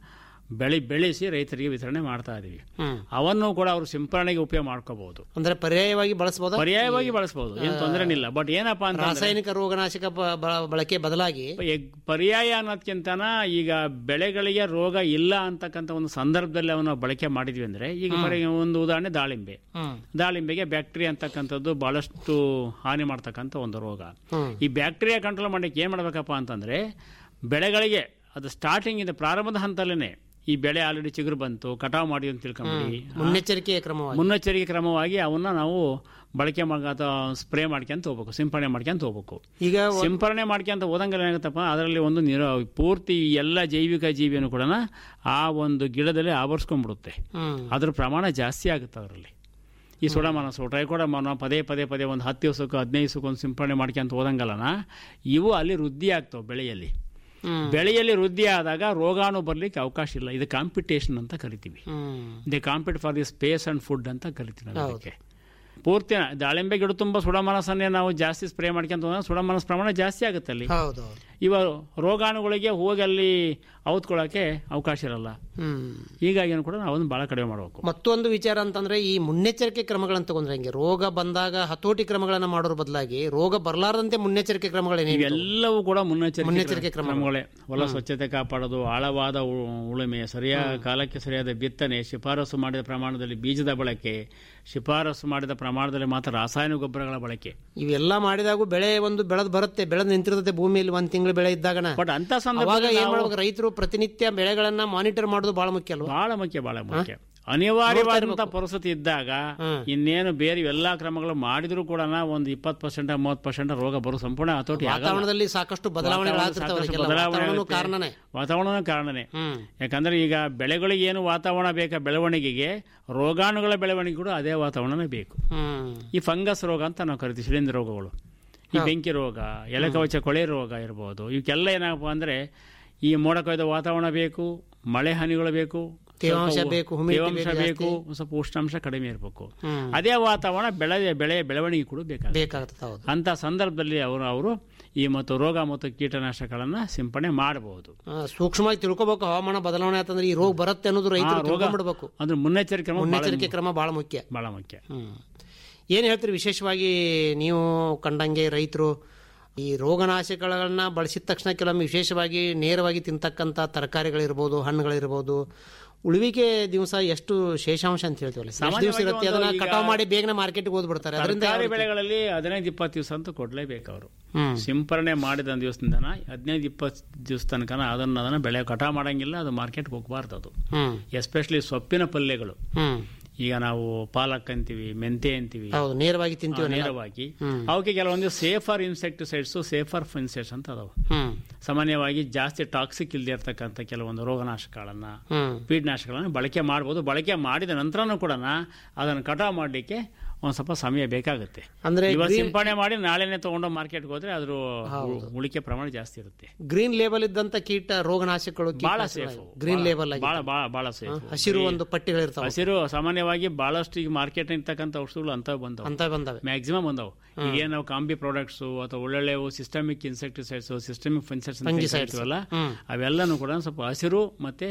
ಬೆಳಿ ಬೆಳೆಸಿ ರೈತರಿಗೆ ವಿತರಣೆ ಮಾಡ್ತಾ ಇದೀವಿ ಹ್ಮ್. ಅವನ್ನು ಕೂಡ ಅವರು ಸಿಂಪರಣೆಗೆ ಉಪಯೋಗ ಮಾಡ್ಕೋಬಹುದು ಅಂದ್ರೆ ಪರ್ಯಾಯವಾಗಿ ಬಳಸಬಹುದಾ ಪರ್ಯಾಯವಾಗಿ ಬಳಸಬಹುದು ಏನು ತೊಂದರೆನಿಲ್ಲ ಬಟ್ ಏನಪ್ಪಾ ಅಂತ ರಾಸಾಯನಿಕ ರೋಗನಾಶಕ ಬ- ಬ- ಬಳಕೆ ಬದಲಾಗಿ ಎಗ್- ಪರ್ಯಾಯ ಅನ್ನೋದ್ಕಿಂತನ ಈಗ ಬೆಳೆಗಳಿಗೆ ರೋಗ ಇಲ್ಲ ಅಂತಕ್ಕಂಥ ಒಂದು ಸಂದರ್ಭದಲ್ಲಿ ಅವನ್ನ ಬಳಕೆ ಮಾಡಿದ್ವಿ ಅಂದ್ರೆ ಈಗ ಬರೀ ಒಂದು ಉದಾಹರಣೆ ದಾಳಿಂಬೆ ಹ್ಮ್. ದಾಳಿಂಬೆಗೆ ಬ್ಯಾಕ್ಟೀರಿಯಾ ಅಂತಕ್ಕಂಥದ್ದು ಬಹಳಷ್ಟು ಹಾನಿ ಮಾಡ್ತಕ್ಕಂಥ ಒಂದು ರೋಗ ಹ್ಮ್. ಈ ಬ್ಯಾಕ್ಟೀರಿಯಾ ಕಂಟ್ರೋಲ್ ಮಾಡಕ್ಕೆ ಏನ್ ಮಾಡ್ಬೇಕಪ್ಪ ಅಂತಂದ್ರೆ ಬೆಳೆಗಳಿಗೆ ಅದು ಸ್ಟಾರ್ಟಿಂಗ್ ಇಂದ ಪ್ರಾರಂಭದ ಹಂತದಲ್ಲೇ ಈ ಬೆಳೆ ಆಲ್ರೆಡಿ ಚಿಗುರು ಬಂತು ಕಟಾವು ಮಾಡಿ ಅಂತ ತಿಳ್ಕೊಂಬಿಡಿ ಮುನ್ನೆಚ್ಚರಿಕೆಯ ಕ್ರಮವಾಗಿ ಮುನ್ನೆಚ್ಚರಿಕೆ ಕ್ರಮವಾಗಿ ಅವನ್ನ ನಾವು ಬಳಕೆ ಮಾಡ ಅಥವಾ ಸ್ಪ್ರೇ ಮಾಡ್ಕೊಂತ ಹೋಗ್ಬೇಕು ಸಿಂಪರಣೆ ಮಾಡ್ಕೊಂತ ಹೋಗ್ಬೇಕು ಈಗ ಒ- ಸಿಂಪರಣೆ ಮಾಡ್ಕೊಂತ ಹೋದಂಗೆಲ್ಲ ಏನಾಗುತ್ತಪ್ಪ ಅದರಲ್ಲಿ ಒಂದು ನಿರ ಪೂರ್ತಿ ಎಲ್ಲ ಜೈವಿಕ ಜೀವಿಯನ್ನು ಕೂಡ ಆ ಒಂದು ಗಿಡದಲ್ಲಿ ಆವರಿಸ್ಕೊಂಡ್ಬಿಡುತ್ತೆ ಹ್ಮ್. ಅದ್ರ ಪ್ರಮಾಣ ಜಾಸ್ತಿ ಆಗುತ್ತೆ ಅದರಲ್ಲಿ ಈ ಸುಡಮನಸ್ಸು ಟ್ರೈಕೋಡಮನ ಪದೇ ಪದೇ ಪದೇ ಒಂದು ಹತ್ತು ದಿವಸಕ್ಕೂ ಹದಿನೈದು ದಿವಸಕ್ಕೂ ಒಂದು ಸಿಂಪರಣೆ ಮಾಡ್ಕೊಂತ ಹೋದಂಗಲ್ಲನ ಇವು ಅಲ್ಲಿ ವೃದ್ಧಿ ಆಗ್ತವೆ ಬೆಳೆಯಲ್ಲಿ ಹ್ಮ್. ಬೆಳೆಯಲ್ಲಿ ವೃದ್ಧಿ ಆದಾಗ ರೋಗಾಣು ಬರ್ಲಿಕ್ಕೆ ಅವಕಾಶ ಇಲ್ಲ ಇದು ಕಾಂಪಿಟೇಷನ್ ಅಂತ ಕರಿತೀವಿ ಹ್ಮ್. They compete for the space and food ಅಂತ ಕರಿತೀವಿ ನಾವು ಅದಕ್ಕೆ ಪೂರ್ತಿ ದಾಳಿಂಬೆ ಗಿಡ ತುಂಬ ಸುಡಮನಸ್ಸನ್ನೇ ನಾವು ಜಾಸ್ತಿ ಸ್ಪ್ರೇ ಮಾಡ್ಕೊಂತ ಹೋದಾಗ ಸುಡಮನಸ್ ಪ್ರಮಾಣ ಜಾಸ್ತಿ ಆಗುತ್ತೆ ಅಲ್ಲಿ ಹೌದು ಹೌದು. ಇವ ರೋಗಾಣುಗಳಿಗೆ ಹೋಗಿ ಅಲ್ಲಿ ಔತ್ಕೊಳ್ಳೋಕೆ ಅವಕಾಶ ಇರಲ್ಲ ಹ್ಮ್. ಹೀಗಾಗಿ ಕೂಡ ನಾವು ಅದನ್ನು ಭಾಳ ಕಡಿಮೆ ಮಾಡಬೇಕು ಮತ್ತೊಂದು ವಿಚಾರ ಅಂತಂದ್ರೆ ಈ ಮುನ್ನೆಚ್ಚರಿಕೆ ಕ್ರಮಗಳನ್ನು ತಗೊಂಡ್ರೆ ಹೆಂಗೆ ರೋಗ ಬಂದಾಗ ಹತೋಟಿ ಕ್ರಮಗಳನ್ನ ಮಾಡೋದ್ರ ಬದಲಾಗಿ ರೋಗ ಬರಲಾರದಂತೆ ಮುನ್ನೆಚ್ಚರಿಕೆ ಕ್ರಮಗಳೇನೇನು ಇವೆಲ್ಲವೂ ಕೂಡ ಮುನ್ನೆಚ್ಚರಿಕೆ ಮುನ್ನೆಚ್ಚರಿಕೆ ಕ್ರಮಗಳು. ಕ್ರಮಗಳೇ ಹೊಲ ಸ್ವಚ್ಛತೆ ಕಾಪಾಡೋದು ಆಳವಾದ ಉ- ಉಳುಮೆ ಸರಿಯಾದ ಕಾಲಕ್ಕೆ ಸರಿಯಾದ ಬಿತ್ತನೆ ಶಿಫಾರಸು ಮಾಡಿದ ಪ್ರಮಾಣದಲ್ಲಿ ಬೀಜದ ಬಳಕೆ ಶಿಫಾರಸು ಮಾಡಿದ ಪ್ರಮಾಣದಲ್ಲಿ ಮಾತ್ರ ರಾಸಾಯನಿಕ ಗೊಬ್ಬರಗಳ ಬಳಕೆ ಇವೆಲ್ಲ ಮಾಡಿದಾಗೂ ಬೆಳೆ ಒಂದು ಬೆಳೆದ್ ಬರುತ್ತೆ ಬೆಳೆದ್ ನಿಂತಿರ್ತದೆ ಭೂಮಿಯಲ್ಲಿ ಒಂದ್ ತಿಂಗಳು ಬೆಳೆ ಇದ್ದಾಗನ ಬಟ್ ಅಂತ ಅವಾಗ ಸಂದರ್ಭದಲ್ಲಿ ಏನ್ ನಾವು- ಮಾಡ್ಬೇಕು ರೈತರು ಪ್ರತಿನಿತ್ಯ ಬೆಳೆಗಳನ್ನ ಮಾನಿಟರ್ ಮಾಡೋದು ಬಹಳ ಮುಖ್ಯ ಅಲ್ವಾ ಬಹಳ ಮುಖ್ಯ ಬಹಳ ಮುಖ್ಯ ಅನಿವಾರ್ಯವಾದಂತ ಪರಿಸ್ಥಿತಿ ಇದ್ದಾಗ ಇನ್ನೇನು ಬೇರೆ ಎಲ್ಲಾ ಕ್ರಮಗಳು ಮಾಡಿದ್ರು ಕೂಡ ಒಂದು ಇಪ್ಪತ್ತು ಪರ್ಸೆಂಟ್ ಮೂವತ್ತು ಪರ್ಸೆಂಟ್ ರೋಗ ಬರೋ ಸಂಪೂರ್ಣ ಹತೋಟಿ ಆಗಲ್ಲ. ವಾತಾವರಣದಲ್ಲಿ ಸಾಕಷ್ಟು ಬದಲಾವಣೆಗಳು ವಾತಾವರಣ ಆಗ್ತಿರ್ತಾವೆ ಸಾಕಷ್ಟು ಅದಕ್ಕೆಲ್ಲ. ಬದಲಾವಣೆ ವಾತಾವರಣನೂ ಆಗುತ್ತೆ. ಕಾರಣನೇ ವಾತಾವರಣನೂ ಕಾರಣನೇ ಹ್ಮ್. ಯಾಕಂದ್ರೆ ಈಗ ಬೆಳೆಗಳಿಗೆ ಏನು ವಾತಾವರಣ ಬೇಕಾ ಬೆಳವಣಿಗೆಗೆ ರೋಗಾಣುಗಳ ಬೆಳವಣಿಗೆ ಕೂಡ ಅದೇ ವಾತಾವರಣನೇ ಬೇಕು ಹ್ಮ್ ಈ ಫಂಗಸ್ ರೋಗ ಅಂತ ನಾವು ಕರಿತೀವಿ ಶಿಲೀಂಧ್ರ ರೋಗಗಳು ಈ ಬೆಂಕಿ ರೋಗ ಎಲೆಕವಚ ಕೊಳೆ ರೋಗ ಇರ್ಬೋದು ಇವಕ್ಕೆಲ್ಲ ಏನಪ್ಪ ಅಂದ್ರೆ ಈ ಮೋಡ ಕೊಯ್ದ ವಾತಾವರಣ ಬೇಕು ಮಳೆ ಹನಿಗಳು ಬೇಕು ತೇವಾಂಶ ಸ್ವಲ್ಪ ಬೇಕು, humidity ತೇವಾಂಶ ಬೇಕು ಬೇಕು ಜಾಸ್ತಿ. ಸ್ವಲ್ಪ ಉಷ್ಣಾಂಶ ಕಡಿಮೆ ಇರಬೇಕು ಹ್ಮ್. ಅದೇ ವಾತಾವರಣ ಬೆಳೆ ಬೆಳೆ ಬೆಳವಣಿಗೆ ಕೂಡ ಬೇಕಾಗುತ್ತೆ ಬೇಕಾಗ್ತದೆ ಹೌದು ಅಂತ ಸಂದರ್ಭದಲ್ಲಿ ಅವರು ಅವರು ಈ ಮತ್ತು ರೋಗ ಮತ್ತು ಕೀಟನಾಶಕಗಳನ್ನ ಸಿಂಪಡಣೆ ಮಾಡಬಹುದು ಆ, ಸೂಕ್ಷ್ಮವಾಗಿ ತಿಳ್ಕೊಬೇಕು ಹವಾಮಾನ ಬದಲಾವಣೆ ಆತಂದ್ರೆ ಈ ರೋಗ ಬರುತ್ತೆ ಅನ್ನೋದು ರೈತರು ರೋಗ ತಿಳ್ಕೊಂಡ್ಬಿಡ್ಬೇಕು ಅಂದ್ರೆ ಮುನ್ನೆಚ್ಚರಿಕೆ ಕ್ರಮ ಬಹಳ ಮುನ್ನೆಚ್ಚರಿಕೆ ಕ್ರಮ ಬಹಳ ಮುಖ್ಯ ಬಹಳ ಮುಖ್ಯ ಹ್ಮ್ ಏನು ಹೇಳ್ತೀರಿ ವಿಶೇಷವಾಗಿ ನೀವು ಕಂಡಂಗೆ ರೈತರು ಈ ರೋಗನಾಶಕಗಳನ್ನ ಬಳಸಿದ ತಕ್ಷಣ ಕೆಲವೊಮ್ಮೆ ವಿಶೇಷವಾಗಿ ನೇರವಾಗಿ ತಿಂತಕ್ಕಂಥ ತರಕಾರಿಗಳಿರ್ಬೋದು ಹಣ್ಣುಗಳಿರ್ಬೋದು ಉಳುವಿಕೆ ದಿವಸ ಎಷ್ಟು ಶೇಷಾಂಶ ಅಂತ ಹೇಳ್ತೀವಲ್ಲ ಎಷ್ಟು ದಿವಸ ಸಾಮಾನ್ಯವಾಗಿ ಇರುತ್ತೆ ಒಂದು ಅದನ್ನ ಈಗ ಕಟಾವ್ ಮಾಡಿ ಬೇಗನೆ ಮಾರ್ಕೆಟ್ಗೆ ಹೋಗ್ಬಿಡ್ತಾರೆ ಅದರಿಂದ ಯಾವ ತರಕಾರಿ ರೀತಿ? ಬೆಳೆಗಳಲ್ಲಿ ಹದಿನೈದು ಇಪ್ಪತ್ತು ದಿವಸ ಅಂತ ಕೊಡ್ಲೇಬೇಕು ಅವರು ಹ್ಮ್ ಸಿಂಪರಣೆ ಮಾಡಿದ ದಿವಸದಿಂದ ಹದಿನೈದು ಇಪ್ಪತ್ತು ದಿವಸ ತನಕ ಅದನ್ನ ಅದನ್ನ ಬೆಳೆ ಕಟಾವ್ ಮಾಡಂಗಿಲ್ಲ ಅದು ಮಾರ್ಕೆಟ್ಗೆ ಹೋಗಬಾರ್ದು ಅದು ಹ್ಮ್ ಎಸ್ಪೆಷಲಿ ಸೊಪ್ಪಿನ ಪಲ್ಯಗಳು ಹ್ಮ್ ಈಗ ನಾವು ಪಾಲಕ್ ಅಂತೀವಿ ಮೆಂತೆ ಅಂತೀವಿ ಹೌದು ನೇರವಾಗಿ ತಿಂತೀವಿ ಆ, ನೇರವಾಗಿ ಅವಕ್ಕೆ ಕೆಲವೊಂದು ಸೇಫರ್ ಇನ್ಸೆಕ್ಟಿಸೈಡ್ಸ್ ಸೇಫರ್ ಫಿನ್ಸೈಡ್ಸ್ ಅಂತ ಅದಾವ ಹ್ಮ್ ಸಾಮಾನ್ಯವಾಗಿ ಜಾಸ್ತಿ ಟಾಕ್ಸಿಕ್ ಇಲ್ಲದೆ ಇರ್ತಕ್ಕಂಥ ಕೆಲವೊಂದು ರೋಗನಾಶಕಗಳನ್ನ ಹ್ಮ್ ಕೀಟನಾಶಕಗಳನ್ನು ಬಳಕೆ ಮಾಡ್ಬೋದು ಬಳಕೆ ಮಾಡಿದ ನಂತರನೂ ಕೂಡ ಅದನ್ನು ಕಟಾವ್ ಮಾಡಲಿಕ್ಕೆ ಒಂದು ಸ್ವಲ್ಪ ಸಮಯ ಬೇಕಾಗುತ್ತೆ ಅಂದ್ರೆ ಇವತ್ತು green- ಸಿಂಪಡಣೆ ಮಾಡಿ ನಾಳೆನೆ ತಗೊಂಡು ಮಾರ್ಕೆಟ್ಗೆ ಹೋದ್ರೆ ಅದ್ರ ಉ- ಉಳಿಕೆ ಪ್ರಮಾಣ ಜಾಸ್ತಿ ಇರುತ್ತೆ ಗ್ರೀನ್ ಲೇಬಲ್ ಇದ್ದಂತ ಕೀಟ ರೋಗನಾಶಕಗಳು ಬಹಳ ಸೇಫ್ ಗ್ರೀನ್ ಲೇಬಲ್ ಆಗಿ ಬಹಳ ಬಹಳ ಬಹಳ ಸೇಫ್ ಹಸಿರು ಒಂದು ಪಟ್ಟಿಗಳಿರ್ತಾವ ಹಸಿರು ಸಾಮಾನ್ಯವಾಗಿ ಬಹಳಷ್ಟು ಈಗ ಮಾರ್ಕೆಟ್ ಇರ್ತಕ್ಕಂಥ ಔಷಧಿಗಳು ಅಂತ ಬಂದವು ಅಂತ ಬಂದವೆ ಮ್ಯಾಕ್ಸಿಮಮ್ ಬಂದವು ಈಗ ಏನು ನಾವು ಕಾಂಬಿ ಪ್ರಾಡಕ್ಟ್ಸ್ ಅಥವಾ ಒಳ್ಳೊಳ್ಳೆವು ಸಿಸ್ಟಮಿಕ್ ಇನ್ಸೆಕ್ಟಿಸೈಡ್ಸ್ ಸಿಸ್ಟಮಿಕ್ ಫಿನ್ಸೈಡ್ಸ್ ಅಂತ Fungicides. ಹೇಳ್ತೀವಲ್ಲ ಹ್ಮ್. ಅವೆಲ್ಲನೂ ಕೂಡ ಸ್ವಲ್ಪ ಹಸಿರು ಮತ್ತೆ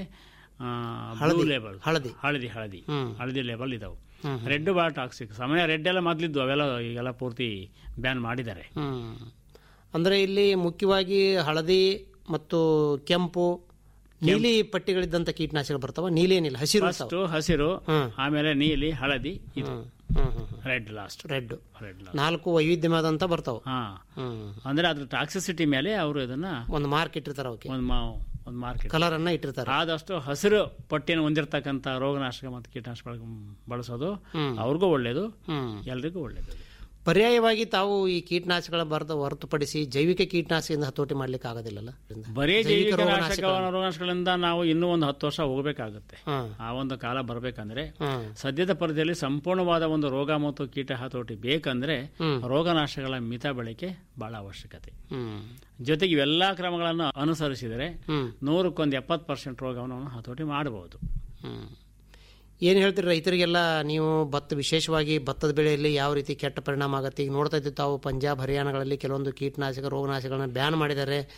ಬ್ಲೂ ಲೇಬಲ್ ಹಳದಿ ಹಳದಿ ಹಳದಿ ಹ್ಮ್. ಹಳದಿ ಲೇಬಲ್ ಇದಾವೆ ರೆಡ್ ಭಾಳ ಟಾಕ್ಸಿಕ್ ಸಾಮಾನ್ಯ ರೆಡ್ ಎಲ್ಲ ಮೊದಲಿದ್ದು ಅವೆಲ್ಲ ಈಗೆಲ್ಲ ಪೂರ್ತಿ ಬ್ಯಾನ್ ಮಾಡಿದ್ದಾರೆ ಹ್ಮ್ ಅಂದ್ರೆ ಇಲ್ಲಿ ಮುಖ್ಯವಾಗಿ ಹಳದಿ ಮತ್ತು ಕೆಂಪು ನೀಲಿ ಪಟ್ಟಿಗಳಿದ್ದಂತ ಕೀಟನಾಶಕ ಬರ್ತಾವ ನೀಲಿ ಏನಿಲ್ಲ ಹಸಿರು ಇರ್ತಾವ ಫಸ್ಟ್ ಹಸಿರು ಹ್ಮ್. ಆಮೇಲೆ ನೀಲಿ ಹಳದಿ ಇದು ಹ್ಮ್ ಹ್ಮ್ red last red red last ನಾಲ್ಕು ವೈವಿಧ್ಯವಾದಂತ ಬರ್ತಾವ ಹಾ ಹ್ಮ್ ಅಂದ್ರೆ ಅದ್ರ ಟಾಕ್ಸಿಸಿಟಿ ಮೇಲೆ ಅವರು ಇದನ್ನ ಒಂದು ಮಾರ್ಕ್ ಇಟ್ಟಿರ್ತಾರ ಅವಕ್ಕೆ ಒಂದು ಮಾ ಒಂದು ಮಾರ್ಕೆಟ್ ಕಲರ್ ಅನ್ನ ಇಟ್ಟಿರ್ತಾರ ಆದಷ್ಟು ಹಸಿರು ಪಟ್ಟಿಯನ್ನು ಹೊಂದಿರತಕ್ಕಂಥ ರೋಗನಾಶಕ ಮತ್ತು ಕೀಟನಾಶಕ ಬಳಸೋದು ಅವ್ರಿಗೂ ಒಳ್ಳೇದು ಹ್ಮ್ ಎಲ್ರಿಗೂ ಒಳ್ಳೇದು ಪರ್ಯಾಯವಾಗಿ ತಾವು ಈ ಕೀಟನಾಶಕಗಳ ಬರದ ಹೊರತುಪಡಿಸಿ ಜೈವಿಕ ಕೀಟನಾಶಕದಿಂದ ಹತೋಟಿ ಮಾಡ್ಲಿಕ್ಕೆ ಆಗೋದಿಲ್ಲಲ್ಲ ಬರೀ ಜೈವಿಕ ಜೈವಿಕ ರೋಗನಾಶಕ. ನಾಶಕ ರೋಗನಾಶಕಗಳಿಂದ ನಾವು ಇನ್ನೂ ಒಂದು ಹತ್ತು ವರ್ಷ ಹೋಗಬೇಕಾಗುತ್ತೆ ಹ್ಮ್ ಆ ಒಂದು ಕಾಲ ಬರಬೇಕಂದ್ರೆ ಹ್ಮ್ ಸದ್ಯದ ಪರಿಧಿಯಲ್ಲಿ ಸಂಪೂರ್ಣವಾದ ಒಂದು ರೋಗ ಮತ್ತು ಕೀಟ ಹತೋಟಿ ಬೇಕಂದ್ರೆ ಹ್ಮ್. ರೋಗನಾಶಕಗಳ ಮಿತ ಬಳಕೆ ಬಹಳ ಅವಶ್ಯಕತೆ ಹ್ಮ್ ಜೊತೆಗೆ ಇವೆಲ್ಲಾ ಕ್ರಮಗಳನ್ನು ಅನುಸರಿಸಿದರೆ ಹ್ಮ್ ನೂರಕ್ಕೊಂದು ಎಪ್ಪತ್ತು ಪರ್ಸೆಂಟ್ ರೋಗವನ್ನು ನಾವು ಹತೋಟಿ ಮಾಡಬಹುದು ಹ್ಮ್ ಏನು ಹೇಳ್ತೀರಿ ರೈತರಿಗೆಲ್ಲ ನೀವು ಭತ್ತ ವಿಶೇಷವಾಗಿ ಭತ್ತದ ಬೆಳೆಯಲ್ಲಿ ಯಾವ ರೀತಿ ಕೆಟ್ಟ ಪರಿಣಾಮ ಆಗುತ್ತೆ ಈಗ ನೋಡ್ತಾ ಇದ್ದೀವಿ ತಾವು ಪಂಜಾಬ್ ಹರಿಯಾಣಗಳಲ್ಲಿ ಕೆಲವೊಂದು ಕೀಟನಾಶಕ ರೋಗನಾಶಕಗಳನ್ನ ಬ್ಯಾನ್ ಮಾಡಿದ್ದಾರೆ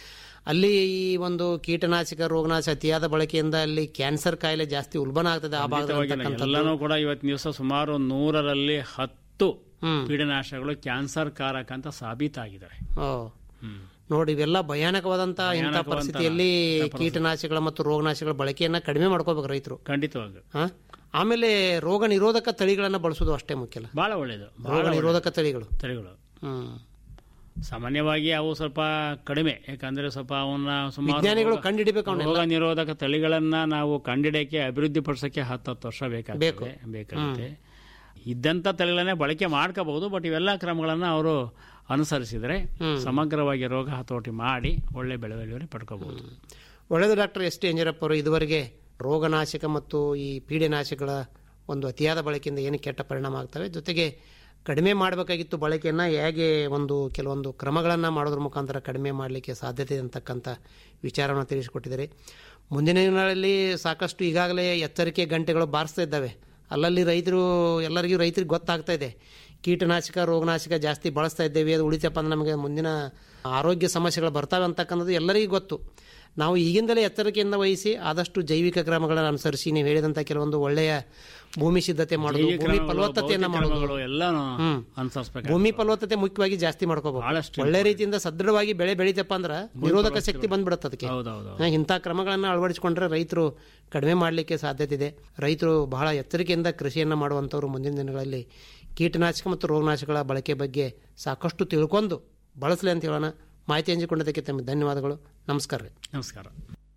ಅಲ್ಲಿ ಈ ಒಂದು ಕೀಟನಾಶಕ ರೋಗನಾಶ ಅತಿಯಾದ ಬಳಕೆಯಿಂದ ಅಲ್ಲಿ ಕ್ಯಾನ್ಸರ್ ಕಾಯಿಲೆ ಜಾಸ್ತಿ ಉಲ್ಬಣ ಆಗ್ತದೆ ಆ ಖಂಡಿತವಾಗಿ ಭಾಗದಲ್ಲಿ ಎಲ್ಲಾನು ಕೂಡ ಇವತ್ತಿನ ದಿವಸ ಸುಮಾರು ನೂರರಲ್ಲಿ ಹತ್ತು ಹ್ಮ್. ಕೀಟನಾಶಕಗಳು ಕ್ಯಾನ್ಸರ್ ಕಾರಕ ಅಂತ ಸಾಬೀತಾಗಿದ್ದಾರೆ ಓ ನೋಡಿ ಇವೆಲ್ಲ ಭಯಾನಕವಾದಂತ ಇಂಥ ಭಯಾನಕವಾದಂತ ಪರಿಸ್ಥಿತಿಯಲ್ಲಿ ಕೀಟನಾಶಕಗಳ ಮತ್ತು ರೋಗನಾಶಕಗಳ ಬಳಕೆಯನ್ನ ಕಡಿಮೆ ಮಾಡ್ಕೋಬೇಕು ರೈತರು ಖಂಡಿತವಾಗಿ ಹಾ? ಆಮೇಲೆ ರೋಗ ನಿರೋಧಕ ತಳಿಗಳನ್ನ ಬಳಸೋದು ಅಷ್ಟೇ ಮುಖ್ಯ ಅಲ್ಲ ಬಹಳ ಒಳ್ಳೇದು ಬಹಳ ರೋಗ ಒಳ್ಳೇದು. ನಿರೋಧಕ ತಳಿಗಳು ತಳಿಗಳು ಹ್ಮ್ ಸಾಮಾನ್ಯವಾಗಿ ಅವು ಸ್ವಲ್ಪ ಕಡಿಮೆ ಯಾಕಂದ್ರೆ ಸ್ವಲ್ಪ ಅವನ್ನ ಸುಮಾರು ವಿಜ್ಞಾನಿಗಳು ರೋಗ- ಕಂಡುಹಿಡಿಬೇಕು ಅವನ್ನೆಲ್ಲ. ರೋಗ ನಿರೋಧಕ ತಳಿಗಳನ್ನ ನಾವು ಕಂಡಿಡಿಯಕ್ಕೆ ಅಭಿವೃದ್ಧಿ ಪಡಿಸಕ್ಕೆ ಹತ್ತು ಹತ್ತು ವರ್ಷ ಬೇಕಾಗ್ತದೆ ಬೇಕಾಗುತ್ತೆ ಇದ್ದಂತ ತಳಿಗಳನ್ನೇ ಬಳಕೆ ಮಾಡ್ಕೋಬಹುದು ಬಟ್ ಇವೆಲ್ಲ ಕ್ರಮಗಳನ್ನ ಅವರು ಅನುಸರಿಸಿದ್ರೆ ಸಮಗ್ರವಾಗಿ ರೋಗ ಹತೋಟಿ ಮಾಡಿ ಒಳ್ಳೆ ಬೆಳವಣಿಗೆ ಪಡ್ಕೋಬಹುದು ಒಳ್ಳೆಯದು ಡಾಕ್ಟರ್ ಎಸ್ ಟಿ ಅಂಜರಪ್ಪ ಅವರು ಇದುವರೆಗೆ ರೋಗನಾಶಕ ಮತ್ತು ಈ ಪೀಡೆನಾಶಕಗಳ ಒಂದು ಅತಿಯಾದ ಬಳಕೆಯಿಂದ ಏನು ಕೆಟ್ಟ ಪರಿಣಾಮ ಆಗ್ತವೆ ಜೊತೆಗೆ ಕಡಿಮೆ ಮಾಡಬೇಕಾಗಿತ್ತು ಬಳಕೆಯನ್ನು ಹೇಗೆ ಒಂದು ಕೆಲವೊಂದು ಕ್ರಮಗಳನ್ನು ಮಾಡೋದ್ರ ಮುಖಾಂತರ ಕಡಿಮೆ ಮಾಡಲಿಕ್ಕೆ ಸಾಧ್ಯತೆ ಇದೆ ಅಂತಕ್ಕಂಥ ವಿಚಾರವನ್ನು ತಿಳಿಸಿಕೊಟ್ಟಿದ್ದಾರೆ ಮುಂದಿನ ದಿನಗಳಲ್ಲಿ ಸಾಕಷ್ಟು ಈಗಾಗಲೇ ಎಚ್ಚರಿಕೆ ಗಂಟೆಗಳು ಬಾರಿಸ್ತಾ ಇದ್ದಾವೆ ಅಲ್ಲಲ್ಲಿ ರೈತರು ಎಲ್ಲರಿಗೂ ರೈತರಿಗೆ ಗೊತ್ತಾಗ್ತಾ ಇದೆ ಕೀಟನಾಶಕ ರೋಗನಾಶಕ ಜಾಸ್ತಿ ಬಳಸ್ತಾ ಇದ್ದೇವೆ ಅದು ಉಳಿತಪ್ಪ ಅಂದ್ರೆ ನಮಗೆ ಮುಂದಿನ ಆರೋಗ್ಯ ಸಮಸ್ಯೆಗಳು ಬರ್ತವೆ ಅಂತಕ್ಕಂಥದ್ದು ಎಲ್ಲರಿಗೂ ಗೊತ್ತು ನಾವು ಈಗಿಂದಲೇ ಎಚ್ಚರಿಕೆಯಿಂದ ವಹಿಸಿ ಆದಷ್ಟು ಜೈವಿಕ ಕ್ರಮಗಳನ್ನು ಅನುಸರಿಸಿ ನೀವು ಹೇಳಿದಂಥ ಕೆಲವೊಂದು ಒಳ್ಳೆಯ ಭೂಮಿ ಸಿದ್ಧತೆ ಮಾಡೋದು ಜೈವಿಕ ಭೂಮಿ ಕ್ರಮಗಳು, ಫಲವತ್ತತೆಯನ್ನು ಭೌತಿಕ ಮಾಡೋದು ಕ್ರಮಗಳು ಎಲ್ಲಾನು ಹ್ಮ್. ಅನುಸರಿಸಬೇಕು ಭೂಮಿ ಫಲವತ್ತತೆ ಮುಖ್ಯವಾಗಿ ಜಾಸ್ತಿ ಮಾಡ್ಕೋಬೇಕು ಬಹಳಷ್ಟು ಒಳ್ಳೆ ರೀತಿಯಿಂದ ಸದೃಢವಾಗಿ ಬೆಳೆ ಬೆಳಿತಪ್ಪ ಅಂದ್ರೆ ನಿರೋಧಕ ಶಕ್ತಿ ಬಂದ್ಬಿಡುತ್ತೆ ಅದಕ್ಕೆ ಹೌದೌದು ಹಾ, ಇಂಥ ಕ್ರಮಗಳನ್ನು ಅಳವಡಿಸಿಕೊಂಡ್ರೆ ರೈತರು ಕಡಿಮೆ ಮಾಡಲಿಕ್ಕೆ ಸಾಧ್ಯತೆ ಇದೆ ರೈತರು ಬಹಳ ಎಚ್ಚರಿಕೆಯಿಂದ ಕೃಷಿಯನ್ನು ಮಾಡುವಂಥವ್ರು ಮುಂದಿನ ದಿನಗಳಲ್ಲಿ ಕೀಟನಾಶಕ ಮತ್ತು ರೋಗನಾಶಕಗಳ ಬಳಕೆ ಬಗ್ಗೆ ಸಾಕಷ್ಟು ತಿಳ್ಕೊಂಡು ಬಳಸಲಿ ಅಂತ ಹೇಳೋಣ ಮಾಹಿತಿ ಹಂಚಿಕೊಂಡದಕ್ಕೆ ತಮಗೆ ಧನ್ಯವಾದಗಳು ನಮಸ್ಕಾರ ರೀ ನಮಸ್ಕಾರ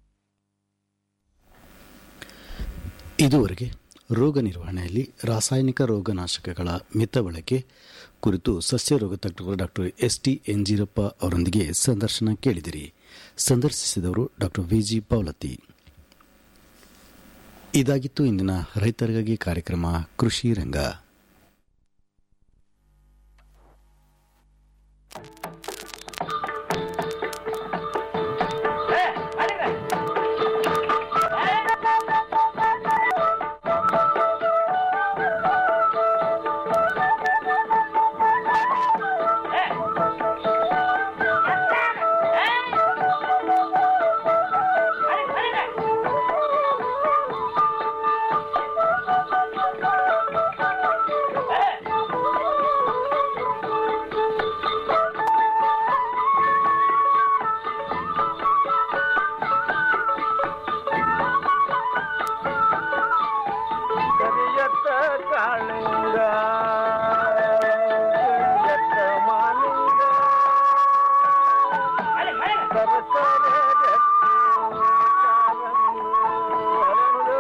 ಇದುವರೆಗೆ ರೋಗ ನಿರ್ವಹಣೆಯಲ್ಲಿ ರಾಸಾಯನಿಕ ರೋಗನಾಶಕಗಳ ಮಿತ ಬಳಕೆ ಕುರಿತು ಸಸ್ಯ ರೋಗ ತಜ್ಞರು ಡಾಕ್ಟರ್ ಎಸ್ ಟಿ ಎಂಜಿರಪ್ಪ ಅವರೊಂದಿಗೆ ಸಂದರ್ಶನ ಕೇಳಿದಿರಿ ಸಂದರ್ಶಿಸಿದವರು ಡಾಕ್ಟರ್ ವಿ ಜಿ ಪೌಲತಿ ಇದಾಗಿತ್ತು ಇಂದಿನ ರೈತರಿಗಾಗಿ ಕಾರ್ಯಕ್ರಮ ಕೃಷಿ ರಂಗ ಕರಿಯತ್ತ ಕಾಳಿಂಗ ಕರಿಯತ್ತ ಮಾಲಿಂಗ ಸರಸರ ಗಟ್ಟಿ ಕಾಲಂದು ಹರಳು.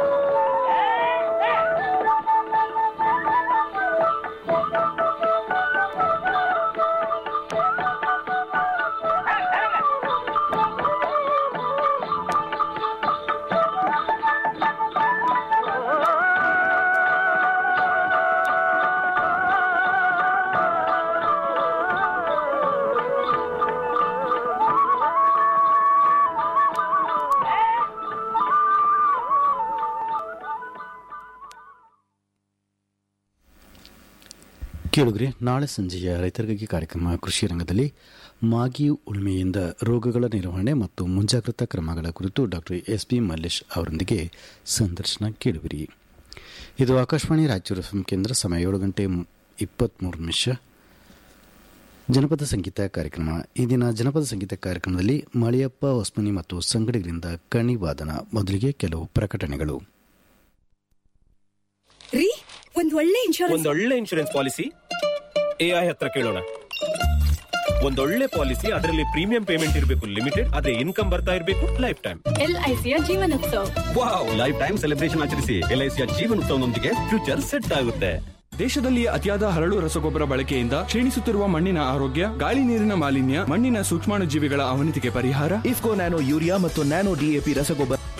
ಕೇಳುಗ್ರೆ ನಾಳೆ ಸಂಜೆಯ ರೈತರಿಗಾಗಿ ಕಾರ್ಯಕ್ರಮ ಕೃಷಿ ರಂಗದಲ್ಲಿ ಮಾಗಿ ಉಳುಮೆಯಿಂದ ರೋಗಗಳ ನಿರ್ವಹಣೆ ಮತ್ತು ಮುಂಜಾಗ್ರತಾ ಕ್ರಮಗಳ ಕುರಿತು ಡಾಕ್ಟರ್ ಎಸ್ ಪಿ ಮಲ್ಲೇಶ್ ಅವರೊಂದಿಗೆ ಸಂದರ್ಶನ ಕೇಳುವಿರಿ ಇದು ಆಕಾಶವಾಣಿ ರಾಯಚೂರು ಎಫ್ಎಂ ಕೇಂದ್ರ ಸಮಯ ಏಳು ಗಂಟೆ ಇಪ್ಪತ್ತ್ಮೂರು ನಿಮಿಷ ಜನಪದ ಸಂಗೀತ ಕಾರ್ಯಕ್ರಮ ಈ ದಿನ ಜನಪದ ಸಂಗೀತ ಕಾರ್ಯಕ್ರಮದಲ್ಲಿ ಮಳಿಯಪ್ಪ ಹೊಸ್ಮನಿ ಮತ್ತು ಸಂಗಡಿಗರಿಂದ ಕಣಿ ವಾದನ ಮೊದಲಿಗೆ ಕೆಲವು ಪ್ರಕಟಣೆಗಳು ರೀ ಒಂದ್ ಒಳ್ಳೆ ಇನ್ಶೂರೆನ್ಸ್ ಒಂದೊಳ್ಳೆ ಇನ್ಶೂರೆನ್ಸ್ ಪಾಲಿಸಿ ಎಐ ಹತ್ರ ಕೇಳೋಣ ಒಂದೊಳ್ಳೆ ಪಾಲಿಸಿ ಅದರಲ್ಲಿ ಪ್ರೀಮಿಯಂ ಪೇಮೆಂಟ್ ಇರಬೇಕು ಲಿಮಿಟೆಡ್ ಅದೇ ಇನ್ಕಮ್ ಬರ್ತಾ ಇರಬೇಕು ಲೈಫ್ ಟೈಮ್ ಎಲ್ಐಸಿಯ Jeevan Utsav wow life time celebration ಆಚರಿಸಿ ಎಲ್ಐಸಿಯ ಜೀವನೋತ್ಸವನೊಂದಿಗೆ ಫ್ಯೂಚರ್ ಸೆಟ್ ಆಗುತ್ತೆ ದೇಶದಲ್ಲಿ ಅತಿಯಾದ ಹರಳು ರಸಗೊಬ್ಬರ ಬಳಕೆಯಿಂದ ಕ್ಷೀಣಿಸುತ್ತಿರುವ ಮಣ್ಣಿನ ಆರೋಗ್ಯ ಗಾಳಿ ನೀರಿನ ಮಾಲಿನ್ಯ ಮಣ್ಣಿನ ಸೂಕ್ಷ್ಮಾಣುಜೀವಿಗಳ ಅವನತಿಗೆ ಪರಿಹಾರ ಇಫ್ಕೋ ನ್ಯಾನೋ ಯೂರಿಯಾ ಮತ್ತು ನ್ಯಾನೋ ಡಿಎಪಿ ರಸಗೊಬ್ಬರ